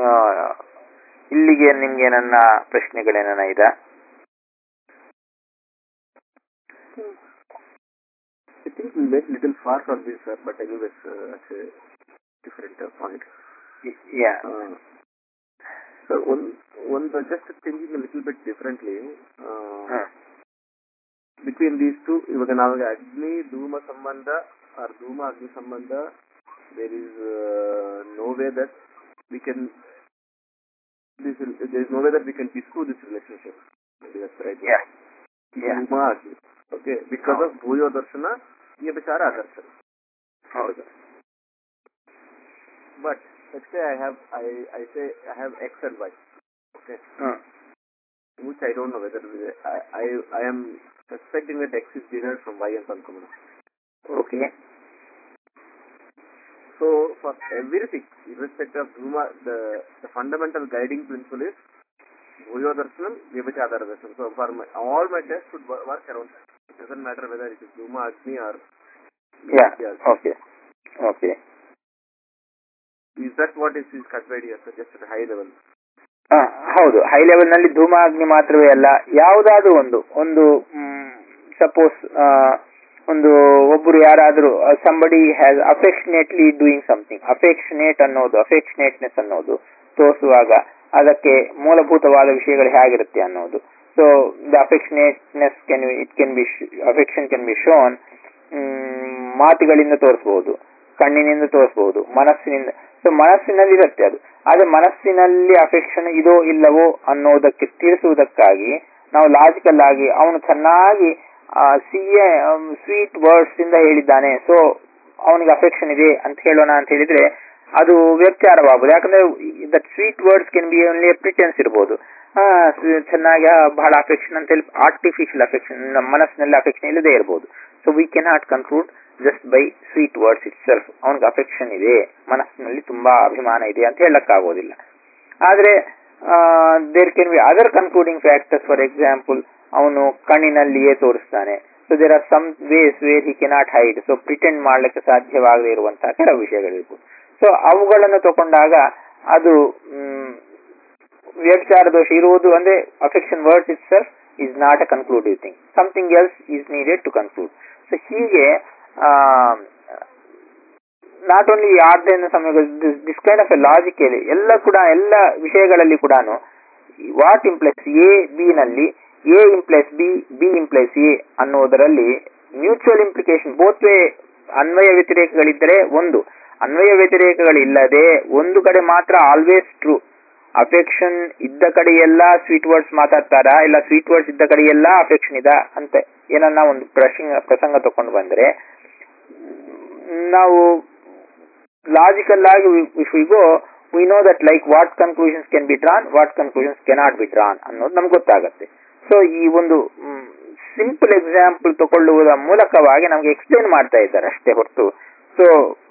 ಇಲ್ಲಿಗೆ ನಿಮ್ಗೆ ನನ್ನ ಪ್ರಶ್ನೆಗಳೇನ ಇದೆ I think we went little far from this, sir, but anyways, uh, that's a different uh, point. Yeah. Uh, so one, one uh, just thinking a little bit differently. Uh, ಹ. between these two, ಇವಾಗ ನಾವು ಅಗ್ನಿ ಧೂಮ ಸಂಬಂಧ or ಧೂಮ ಅಗ್ನಿ ಸಂಬಂಧ there is uh, no way that we can this will, there is no way that we can disprove this relationship. Maybe that's right. Yeah. Yeah. ಧೂಮ ಅಗ್ನಿ. Okay, because of ಭೂಯೋ ದರ್ಶನ ವ್ಯಭಿಚಾರ ಅದರ್ಶನ. ಹೌದು But let's say I have I I say I have X and Y. Okay. Hmm Which I don't know whether I I, I am suspecting that X is derived from Y and Pankamana. Okay So for everything, irrespective of Dhuma, the, the fundamental guiding principle is Bhuyo Darshanam, Vyabhachadara Darshanam. So for my, all my tests should wo- work around. It doesn't matter whether it is Dhuma, Agni or yeah Yes. Okay okay Is that what is, is conveyed here, sir, just at a high level? ಆ, ಹೌದು high level ನಲ್ಲಿ ಧೂಮ ಅಗ್ನಿ ಮಾತ್ರವೇ ಅಲ್ಲ ಯಾವುದಾದ್ರೂ ಒಂದು ಒಂದು ಸಪೋಸ್ ಒಂದು ಒಬ್ಬರು ಯಾರಾದರೂ somebody has affectionately doing something affectionate ಅನ್ನೋದು ಅಫೆಕ್ಷನೇಟ್ನೆಸ್ ಅನ್ನೋದು ತೋರಿಸುವಾಗ ಅದಕ್ಕೆ ಮೂಲಭೂತವಾದ ವಿಷಯಗಳು ಹೇಗಿರುತ್ತೆ ಅನ್ನೋದು so the affectionateness can it can be affection can be shown ಮಾತುಗಳಿಂದ ತೋರಿಸಬಹುದು ಕಣ್ಣಿನಿಂದ ತೋರಿಸಬಹುದು ಮನಸ್ಸಿನಿಂದ ಸೊ ಮನಸ್ಸಿನಲ್ಲಿ ಇರುತ್ತೆ ಅದು ಆದ್ರೆ ಮನಸ್ಸಿನಲ್ಲಿ ಅಫೆಕ್ಷನ್ ಇದೋ ಇಲ್ಲವೋ ಅನ್ನೋದಕ್ಕೆ ತಿಳಿಸುವುದಕ್ಕಾಗಿ ನಾವು ಲಾಜಿಕಲ್ ಆಗಿ ಅವನು ಚೆನ್ನಾಗಿ ಸಿಎ ಸ್ವೀಟ್ ವರ್ಡ್ಸ್ ಇಂದ ಹೇಳಿದ್ದಾನೆ ಸೊ ಅವನಿಗೆ ಅಫೆಕ್ಷನ್ ಇದೆ ಅಂತ ಹೇಳೋಣ ಅಂತ ಹೇಳಿದ್ರೆ ಅದು ವ್ಯತ್ಯಾರವಾಗಬಹುದು ಯಾಕಂದ್ರೆ that sweet words can be only pretense ಇರ್ಬೋದು ಆ, ಸ- ಚೆನ್ನಾಗಿ ಆ, ಬಹಳ ಅಫೆಕ್ಷನ್ ಅಂತ ಹೇಳಿ ಆರ್ಟಿಫಿಷಿಯಲ್ ಅಫೆಕ್ಷನ್ ನಮ್ಮ ಮನಸ್ಸಿನಲ್ಲಿ ಅಫೆಕ್ಷನ್ ಇಲ್ಲದೆ ಇರಬಹುದು so we can not conclude just by sweet words itself ಅವನಿಗೆ ಅಫೆಕ್ಷನ್ ಇದೆ ಮನಸ್ಸಿನಲ್ಲಿ ತುಂಬಾ ಅಭಿಮಾನ ಇದೆ ಅಂತ ಹೇಳಕ್ಕಾಗೋದಿಲ್ಲ ಆದ್ರೆ there can be other concluding factors for example ಅವನು ಕಣ್ಣಿನಲ್ಲಿಯೇ ತೋರಿಸ್ತಾನೆ so there are some ways where he cannot hide so pretend ಮಾಡ್ಲಿಕ್ಕೆ ಸಾಧ್ಯವಾಗದೇ ಇರುವಂತಹ ಕೆಲವು ವಿಷಯಗಳಿರ್ಬೋದು ಸೊ ಅವುಗಳನ್ನು ತಗೊಂಡಾಗ ಅದು ಮ್, ವ್ಯಭಿಚಾರ ದೋಷ ಇರುವುದು ಅಂದ್ರೆ affection words itself is not a conclusive thing something else is needed to conclude so ಹೀಗೆ ನಾಟ್ ಓನ್ಲಿ ಆರ್ಧನ ಸಮಯ this kind of a logically ಎಲ್ಲ ಕೂಡ ಎಲ್ಲ ವಿಷಯಗಳಲ್ಲಿ ಕೂಡ ವಾಟ್ ಇಂಪ್ಲೈಸ್ ಎ ಬಿ ನಲ್ಲಿ A implies B B implies A ಅನ್ನುವುದರಲ್ಲಿ ಮ್ಯೂಚುವಲ್ ಇಂಪ್ಲಿಕೇಶನ್ ಬೋತ್ ವೇ ಅನ್ವಯ ವ್ಯತಿರೇಕಗಳಿದ್ದರೆ ಒಂದು ಅನ್ವಯ ವ್ಯತಿರೇಕಗಳಿಲ್ಲದೆ ಒಂದು ಕಡೆ ಮಾತ್ರ ಆಲ್ವೇಸ್ ಟ್ರೂ ಅಫೆಕ್ಷನ್ ಇದ್ದ ಕಡೆ ಎಲ್ಲ ಸ್ವೀಟ್ ವರ್ಡ್ಸ್ ಮಾತಾಡ್ತಾರಾ ಇಲ್ಲ ಸ್ವೀಟ್ ವರ್ಡ್ಸ್ ಇದ್ದ ಕಡೆ ಎಲ್ಲ ಅಫೆಕ್ಷನ್ ಇದ ಅಂತ ಏನನ್ನ ಒಂದು ಪ್ರಸಂಗ ಪ್ರಸಂಗ ತಕೊಂಡು ಬಂದ್ರೆ ನಾವು ಲಾಜಿಕಲ್ ಆಗಿ if we go we know that like what conclusions can be drawn what conclusions cannot be drawn ಅನ್ನೋದು ನಮ್ಗೆ ಗೊತ್ತಾಗುತ್ತೆ ಸೊ ಈ ಒಂದು ಸಿಂಪಲ್ ಎಕ್ಸಾಂಪಲ್ ತಗೊಳ್ಳುವುದರ ಮೂಲಕವಾಗಿ ನಮಗೆ ಎಕ್ಸ್ಪ್ಲೇನ್ ಮಾಡ್ತಾ ಇದ್ದಾರೆ ಅಷ್ಟೇ ಹೊರತು so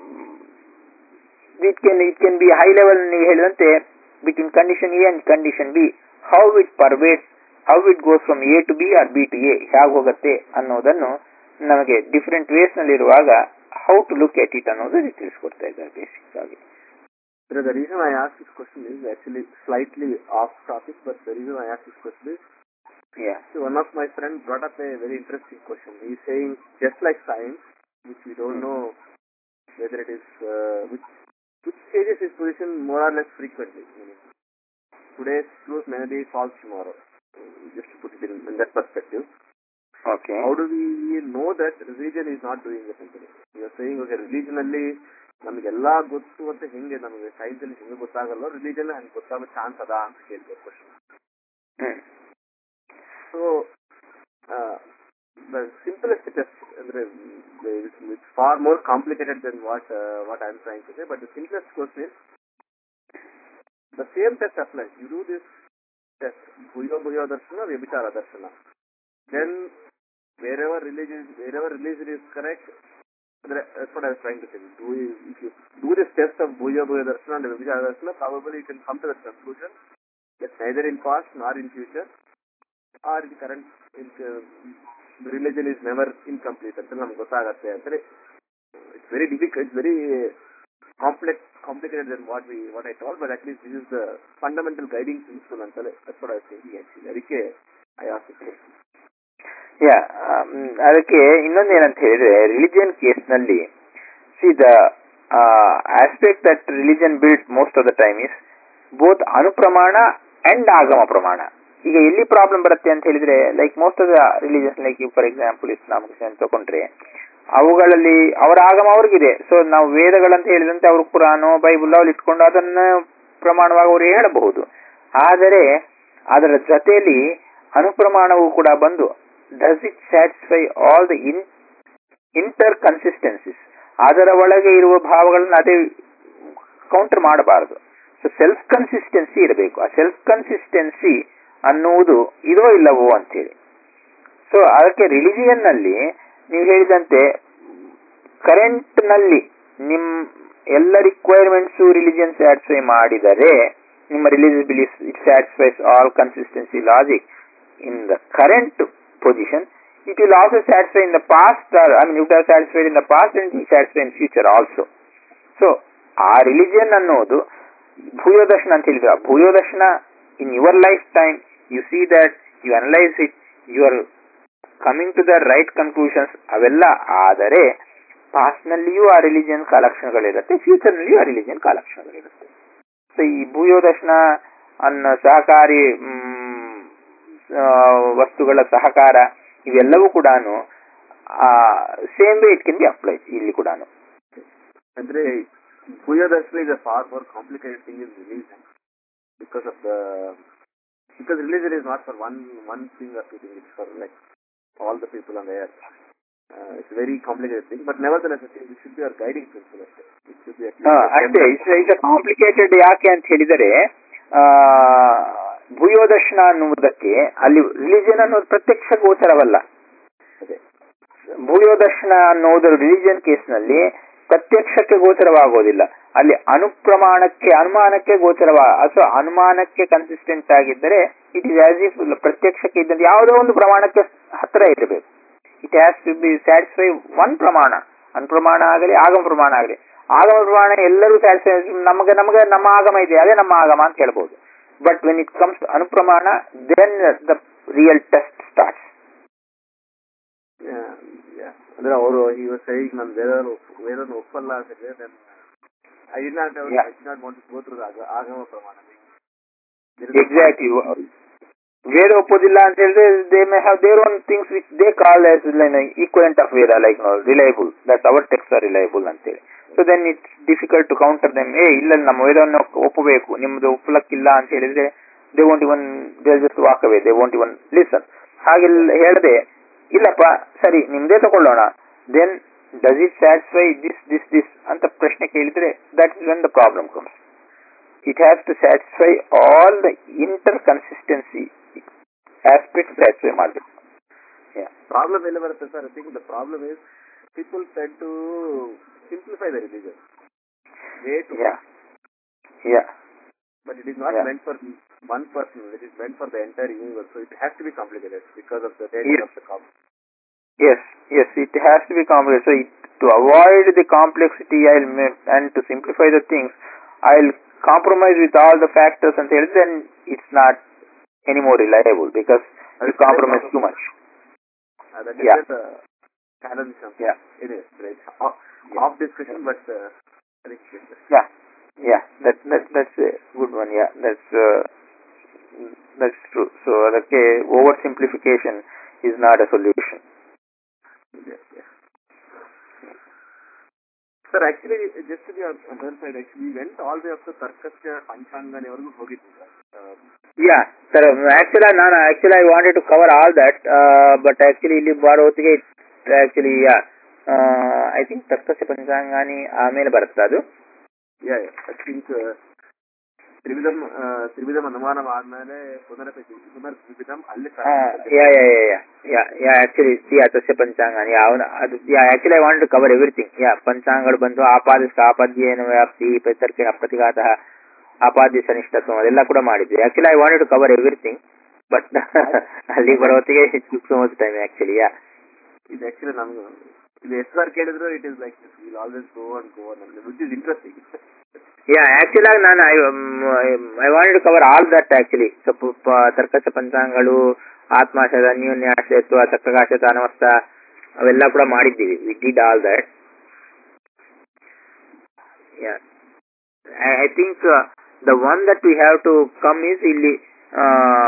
it can it can be high level ನೀವು ಹೇಳಿದಂತೆ between condition A and condition B how it pervades how it goes from A to B or B to A ಹೇಗೆ ಹೋಗುತ್ತೆ ಅನ್ನೋದನ್ನು ನಮಗೆ ಡಿಫರೆಂಟ್ ವೇಸ್ ನಲ್ಲಿರುವಾಗ how to look at it ಅನ್ನೋದು ತಿಳಿಸ್ಕೊಡ್ತಾ ಇದ್ದಾರೆ ಬೇಸಿಕ್ ಆಗಿ So the reason I asked this question is actually slightly off topic, but the reason I asked this question is Yeah. so one of my friends brought up a very interesting question. He's saying just like science, which we don't know whether it is uh, which which changes its position more or less frequently. Meaning today's truth may be false tomorrow. Just to put it in, in that perspective. Okay. How do we know that religion is not doing the same? You are saying okay, religion ಅಲ್ಲಿ ನಮಗೆಲ್ಲ ಗೊತ್ತು ಅಂತ ಹೆಂಗೆ ನಮಗೆ science ಅಲ್ಲಿ ಹೆಂಗೆ ಗೊತ್ತಾಗಲ್ಲ religion ಹಂಗೆ ಗೊತ್ತಾಗೋ ಚಾನ್ಸ್ ಅದ ಅಂತ ಕೇಳಿದೆ question hmm. So the simplest test ಅಂದ್ರೆ it's far more complicated than what what I am trying to say but the simplest question is the same test applies you do this test ಭೂಯೋ ಭೂಯೋ ದರ್ಶನ ವ್ಯಭಿಚಾರ ದರ್ಶನ then wherever religion wherever religion is correct that's what I was trying to say. Do you, if you do this test of Bhuya Bhuya Darshana and Vibhijaya Darshana, probably you can come to that conclusion that neither in past nor in future or in current in, uh, religion is never incomplete ಅಂತ ನಮ್ಗೆ ಗೊತ್ತಾಗತ್ತೆ ಅಂದ್ರೆ it's very difficult, it's very complex, complicated than what we what I told, but at least this is the fundamental guiding principle ಅಂತಲೇ that's what I was thinking actually. ಅದಕ್ಕೆ I asked this question. ಯಾ ಅದಕ್ಕೆ ಇನ್ನೊಂದು ಏನಂತ ಹೇಳಿದ್ರೆ religion ಕೇಸ್ನಲ್ಲಿ see the aspect that religion build most of the time is both ಅನುಪ್ರಮಾಣ and ಆಗಮ ಪ್ರಮಾಣ ಈಗ ಎಲ್ಲಿ ಪ್ರಾಬ್ಲಮ್ ಬರುತ್ತೆ ಅಂತ ಹೇಳಿದ್ರೆ like most of the religions like for example Islam Christian ತಗೊಂಡ್ರೆ ಅವುಗಳಲ್ಲಿ ಅವರ ಆಗಮ ಅವ್ರಿಗಿದೆ ಸೊ ನಾವು ವೇದಗಳಂತ ಹೇಳಿದಂತೆ ಅವರು ಪುರಾಣ ಬೈಬಲ್ ಅಲ್ಲಿ ಇಟ್ಕೊಂಡು ಅದನ್ನ ಪ್ರಮಾಣವಾಗಿ ಅವರು ಹೇಳಬಹುದು ಆದರೆ ಅದರ ಜೊತೆಯಲ್ಲಿ ಅನುಪ್ರಮಾಣವು ಕೂಡ ಬಂದು does it satisfy all the in inter consistencies ಅದರ ಒಳಗೆ ಇರುವ ಭಾವಗಳನ್ನು ಅದೇ ಕೌಂಟರ್ ಮಾಡಬಾರದು ಸೊ ಸೆಲ್ಫ್ ಕನ್ಸಿಸ್ಟೆನ್ಸಿ ಇರಬೇಕು ಆ ಸೆಲ್ಫ್ ಕನ್ಸಿಸ್ಟೆನ್ಸಿ ಅನ್ನುವುದು ಇದೋ ಇಲ್ಲವೋ ಅಂತೇಳಿ ಸೊ ಅದಕ್ಕೆ ರಿಲಿಜಿಯನ್ ನಲ್ಲಿ ನೀವು ಹೇಳಿದಂತೆ ಕರೆಂಟ್ ನಲ್ಲಿ ನಿಮ್ ಎಲ್ಲ ರಿಕ್ವೈರ್ಮೆಂಟ್ಸ್ ರಿಲಿಜಿಯನ್ ಸ್ಯಾಟಿಸ್ಫೈ ಮಾಡಿದರೆ ನಿಮ್ಮ religious belief it satisfies all consistency logic in the current position, it will also satisfy in the past, or I mean, it have satisfied in the past and it will satisfy in future also. So, ಆ religion ಅನ್ನೋದು ಭೂಯೋದರ್ಶನ ಅಂತ ಹೇಳಿದ್ರೆ ಆ ಭೂಯೋದರ್ಶನ in your lifetime you see that you analyse it you are coming to the right conclusions ಅವೆಲ್ಲ ಆದರೆ past ನಲ್ಲಿಯೂ ಆ ರಿಲಿಜಿಯನ್ ಕಾಲಕ್ಷಣಗಳಿರುತ್ತೆ ಫ್ಯೂಚರ್ ನಲ್ಲಿಯೂ ಆ ರಿಲಿಜಿಯನ್ ಕಾಲಕ್ಷಣಗಳಿರುತ್ತೆ ಸೊ ಈ ಭೂಯೋದರ್ಶನ ಅನ್ನೋ ಸಹಕಾರಿ ವಸ್ತುಗಳ ಸಹಕಾರ ಇವೆಲ್ಲವೂ ಕೂಡ same way it can be apply ಇಲ್ಲಿ ಕೂಡ ಅಂದ್ರೆ ಭೂಯೋದರ್ಶನ is a far more complicated thing in religion because of the because religion is not for one one thing or two things, it's for like all the people on the earth. Uh, it's a very complicated thing, but nevertheless, I think it should be our guiding principle. ಅಷ್ಟೇ. It should be at least a ಅಷ್ಟೇ template. It's complicated ಯಾಕೆ ಅಂತ ಹೇಳಿದರೆ ಭೂಯೋದರ್ಶನ ಅನ್ನುವುದಕ್ಕೆ ಅಲ್ಲಿ religion ಅನ್ನೋದು ಪ್ರತ್ಯಕ್ಷ ಗೋಚರವಲ್ಲ ಅದೇ. ಭೂಯೋದರ್ಶನ ಅನ್ನೋದು ರಿಲಿಜಿಯನ್ ಕೇಸ್ನಲ್ಲಿ ಪ್ರತ್ಯಕ್ಷಕ್ಕೆ ಗೋಚರವಾಗೋದಿಲ್ಲ ಅಲ್ಲಿ ಅನುಪ್ರಮಾಣಕ್ಕೆ ಅನುಮಾನಕ್ಕೆ ಗೋಚರವ ಅಥವಾ ಅನುಮಾನಕ್ಕೆ ಕನ್ಸಿಸ್ಟೆಂಟ್ ಆಗಿದ್ದರೆ ಇಟ್ ಇಸ್ ಆಸ್ ಇಫ್ ಪ್ರತ್ಯಕ್ಷಕ್ಕೆ ಇದ್ದಂತೆ ಯಾವುದೋ ಒಂದು ಪ್ರಮಾಣಕ್ಕೆ ಹತ್ತಿರ ಇರಬೇಕು it has to be satisfy one ಪ್ರಮಾಣ ಅನುಪ್ರಮಾಣ ಆಗಲಿ ಆಗಮ ಪ್ರಮಾಣ ಆಗಲಿ ಆಗಮ ಪ್ರಮಾಣ ಎಲ್ಲರೂ ಸ್ಯಾಟಿಸ್ಫೈ ನಮಗೆ ನಮಗೆ ನಮ್ಮ ಆಗಮ ಇದೆ ಅದೇ ನಮ್ಮ ಆಗಮ ಅಂತ ಹೇಳ್ಬೋದು but when it comes to ಅನುಪ್ರಮಾಣ then the real test starts Yeah, yeah. ಅಂದ್ರೆ ಅವರು ಈ ಸೈಗ್ ನಾನು ವೇದ ವೇದನ ಒಪ್ಪಲ್ಲ ಅಂತ ಹೇಳಿದ್ರೆ then I did not have, Yeah. I did not want to go through the ಆಗ- ಆಗಮ ಪ್ರಮಾಣ ಎಕ್ಸಾಕ್ಟ್ಲಿ ವೇದ ಒಪ್ಪೋದಿಲ್ಲ ಅಂತ ಹೇಳಿದ್ರೆ they may have their own things which they call as equivalent of ವೇದ like reliable that our text are reliable ಅಂತೇಳಿ so then it's difficult to counter them ಏ ಇಲ್ಲ ನಮ್ಮ ವೇದವನ್ನು ಒಪ್ಪಬೇಕು ನಿಮ್ದು ಒಪ್ಪಲಕ್ಕಿಲ್ಲ ಅಂತ ಹೇಳಿದ್ರೆ they won't even they just walk away they won't even listen ಹಾಗೆಲ್ಲ ಹೇಳದೆ ಇಲ್ಲಪ್ಪ ಸರಿ ನಿಮ್ದೇ ತಗೊಳ್ಳೋಣ then does it satisfy this this this ಅಂತ ಪ್ರಶ್ನೆ ಕೇಳಿದ್ರೆ that is when the problem comes it has to satisfy all the inter consistency aspect satisfy ಮಾಡಬೇಕು ಪ್ರಾಬ್ಲಮ್ ಎಲ್ಲ ಬರುತ್ತೆ sir I think the problem is people tend to simplify the religion way to yeah yeah but it is not Yeah. meant for one person. It is meant for the entire universe. So it has to be complicated because of the nature Yes. of the problem. Yes, yes, it has to be complex. So it, to avoid the complexity, I'll ma- and to simplify the things, I'll compromise with all the factors and things. Then it's not any more reliable because you compromise too much. Uh, that is Yeah. just uh, Calvinism. Yeah. It is. Right. Off, off discussion, but uh, I think it's- Yeah, yeah, that that that's a good one. Yeah, that's uh, that's true. So ಅದಕ್ಕೆ over simplification is not a solution. yeah, yeah. Sir, actually, just to be on on the other side, actually, we went all the way up to Tarkasya Panchangani ಹೋಗಿದ್ವಿ sir Yeah, sir. Actually, ನಾನು actually I wanted to cover all that, uh, but actually ಇಲ್ಲಿ ಬರೋ ಹೊತ್ತಿಗೆ actually yeah I think ತರ್ಕಸ್ಯ ಪಂಚಾಂಗಾನಿ ಆಮೇಲೆ ಬರುತ್ತೆ ಅದು ಯಾ ಐ ಥಿಂಕ್ ತ್ರಿವಿಧಂ ಆ, ತ್ರಿವಿಧಂ ಅನುಮಾನ ಆದ್ಮೇಲೆ ಪುನರಪಿ ಪುನರ್ ತ್ರಿವಿಧಂ ಅಲ್ಲಿ ಯಾ ಯಾ ಯಾ ಯಾ ಯಾ ಆಕ್ಚುಲಿ ಯಾ ತಸ್ಯ ಪಂಚಾಂಗಾನಿ ಅವನ ಅದು yeah actually I want to cover everything yeah ಪಂಚಾಂಗಗಳು ಬಂದು ಆಪಾದಿಸ್ಕ ಆಪಾದ್ಯೇನ ವ್ಯಾಪ್ತಿ ಪೈತರ್ಕಿನ ಅಪ್ರತಿಘಾತ ಆಪಾದ್ಯ ಸನಿಷ್ಠತ್ವ ಅದೆಲ್ಲ ಕೂಡ ಮಾಡಿದ್ವಿ actually I want to cover everything but ಅಲ್ಲಿ ಬರೋ ಹೊತ್ತಿಗೆ too much time actually yeah ಇದು ಆಕ್ಚುಲಿ ನಮ್ಗೆ ಇದು ಎಷ್ಟು ಬಾರ್ ಕೇಳಿದ್ರು it is like will always go and go and which is interesting yeah actually ಆಗಿ ನಾನು I wanted to cover all that actually ಸ್ವಲ್ಪ ತರ್ಕಸ ಪಂಚಾಂಗಗಳು ಆತ್ಮಾಶದ ಅನ್ಯೋನ್ಯಾಶ್ರಯತ್ವ ಚಕ್ರಕಾಶತ ಅನವಸ್ಥ ಅವೆಲ್ಲ ಕೂಡ ಮಾಡಿದ್ದೀವಿ we did all that yeah I think the one that we have to come is ಇಲ್ಲಿ ಆ,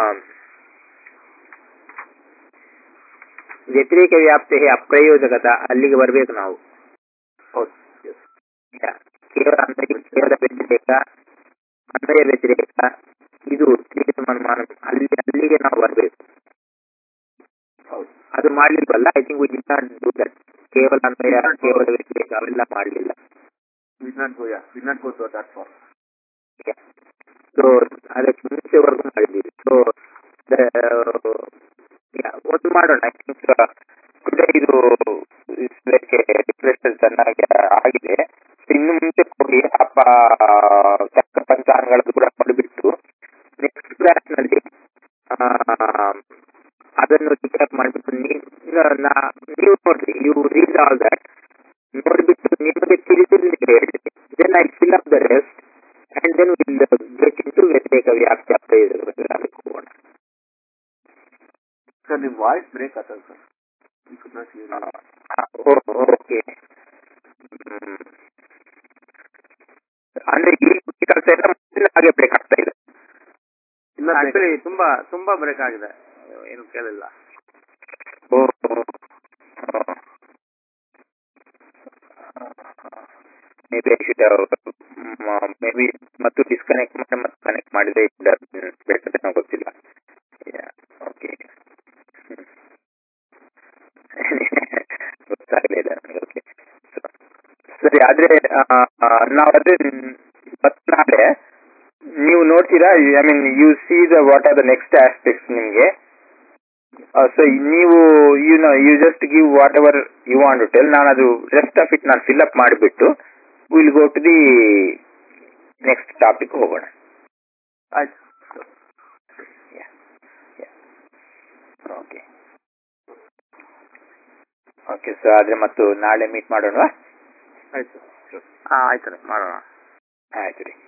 ವ್ಯತಿರೇಕ ವ್ಯಾಪ್ತಿ ಅಪ್ರಯೋಜಕತ ಅಲ್ಲಿಗೆ ಬರಬೇಕು ನಾವು ಹೌದು ಎಸ್ ಯಾ. ಕೇವಲ ಅನ್ವಯ ಕೇವಲ ವ್ಯತಿರೇಕ ಅನ್ವಯ ವ್ಯತಿರೇಕ ಇದು ತ್ರಿವಿಧ ಅನುಮಾನ ಅಲ್ಲಿ ಅಲ್ಲಿಗೆ ನಾವು ಬರಬೇಕು ಹೌದು ಅದು ಮಾಡ್ಲಿಲ್ವಲ್ಲ I think we did not do that ಕೇವಲ ಅನ್ವಯ ಕೇವಲ ವ್ಯತಿರೇಕ ಅವೆಲ್ಲ ಮಾಡಲಿಲ್ಲ will not go yeah will not go to that far so ಅದಕ್ಕೆ ಮುಂಚೆವರೆಗೂ ಮಾಡಿದ್ದೀವಿ ಸೊ ಒಂದು ಮಾಡೋಣ ಐ ಥಿಂಕ್ ಟುಡೇ ಇದು ಡಿಪ್ರೆಷನ್ ಚೆನ್ನಾಗಿ ಆಗಿದೆ ಇನ್ನು ಮುಂಚೆ ಹೋಗಿ ಅಪ್ಪ ಚಕ್ರ ಪಂಚಾಂಗಗಳದ್ದು ಕೂಡ ಮಾಡಿಬಿಟ್ಟು ನೆಕ್ಸ್ಟ್ ಕ್ಲಾಸ್ ನಲ್ಲಿ ಆ, ಅದನ್ನು ರಿಕ್ಯಾಪ್ ಮಾಡಿಬಿಟ್ಟು ನೀವು ನಾ- ನೀವು ನೋಡ್ರಿ ಯು ರೀಡ್ ಆಲ್ ದಟ್ ನೋಡ್ಬಿಟ್ಟು ನಿಮಗೆ ತಿಳಿದಿದ್ದು ನೀವು ಹೇಳಿ then I fill up the rest and then will get into ವ್ಯತಿರೇಕ ವ್ಯಾಪ್ತಿ ಅಪ್ರಯೋಜಕ ಬಗ್ಗೆ ಅದಕ್ಕೆ ಹೋಗೋಣ ಸರ್ ನಿಮ್ಮ ವಾಯ್ಸ್ ಬ್ರೇಕ್ ಆಗ್ತದೆ sir you could not hear okay ಅಂದ್ರೆ ಈ ಕೆಲಸ ಎಲ್ಲ ಮೊದಲು ಹಾಗೆ ಬ್ರೇಕ್ ಆಗ್ತಾ ಇದೆ ಇಲ್ಲ ಆಕ್ಚುಲಿ ತುಂಬಾ ತುಂಬಾ ಬ್ರೇಕ್ ಆಗಿದೆ ಏನು ಕೇಳಿಲ್ಲ oh maybe I should maybe ಮತ್ತು ಡಿಸ್ಕನೆಕ್ಟ್ ಮಾಡಿ ಮತ್ತೆ ಕನೆಕ್ಟ್ ಮಾಡಿದ್ರೆ ಬೇಕಾದ್ರೆ ನಂಗೆ ಗೊತ್ತಿಲ್ಲ ಓಕೆ ಗೊತ್ತಾಗಲಿಲ್ಲ ನನಗೆ ಓಕೆ ಸರಿ ಆದ್ರೆ ನಾವು ಅದೇ ಮತ್ತೆ ನಾಳೆ ನೀವು ನೋಡ್ತೀರಾ I mean you see the what are the next aspects ನಿಮಗೆ ಸೊ ನೀವು you know you just give whatever you want to tell ನಾನು ಅದು ರೆಸ್ಟ್ ಆಫ್ ಇಟ್ ನಾನು ಫಿಲ್ ಅಪ್ ಮಾಡಿಬಿಟ್ಟು will go to the next topic ಹೋಗೋಣ ಆಯ್ತು okay okay so ಆದ್ರೆ ಮತ್ತು ನಾಳೆ ಮೀಟ್ ಮಾಡೋಣ ಆಯ್ತು ಹಾ ಆಯ್ತು ರೀ ಮಾಡೋಣ ಆಯ್ತು ರೀ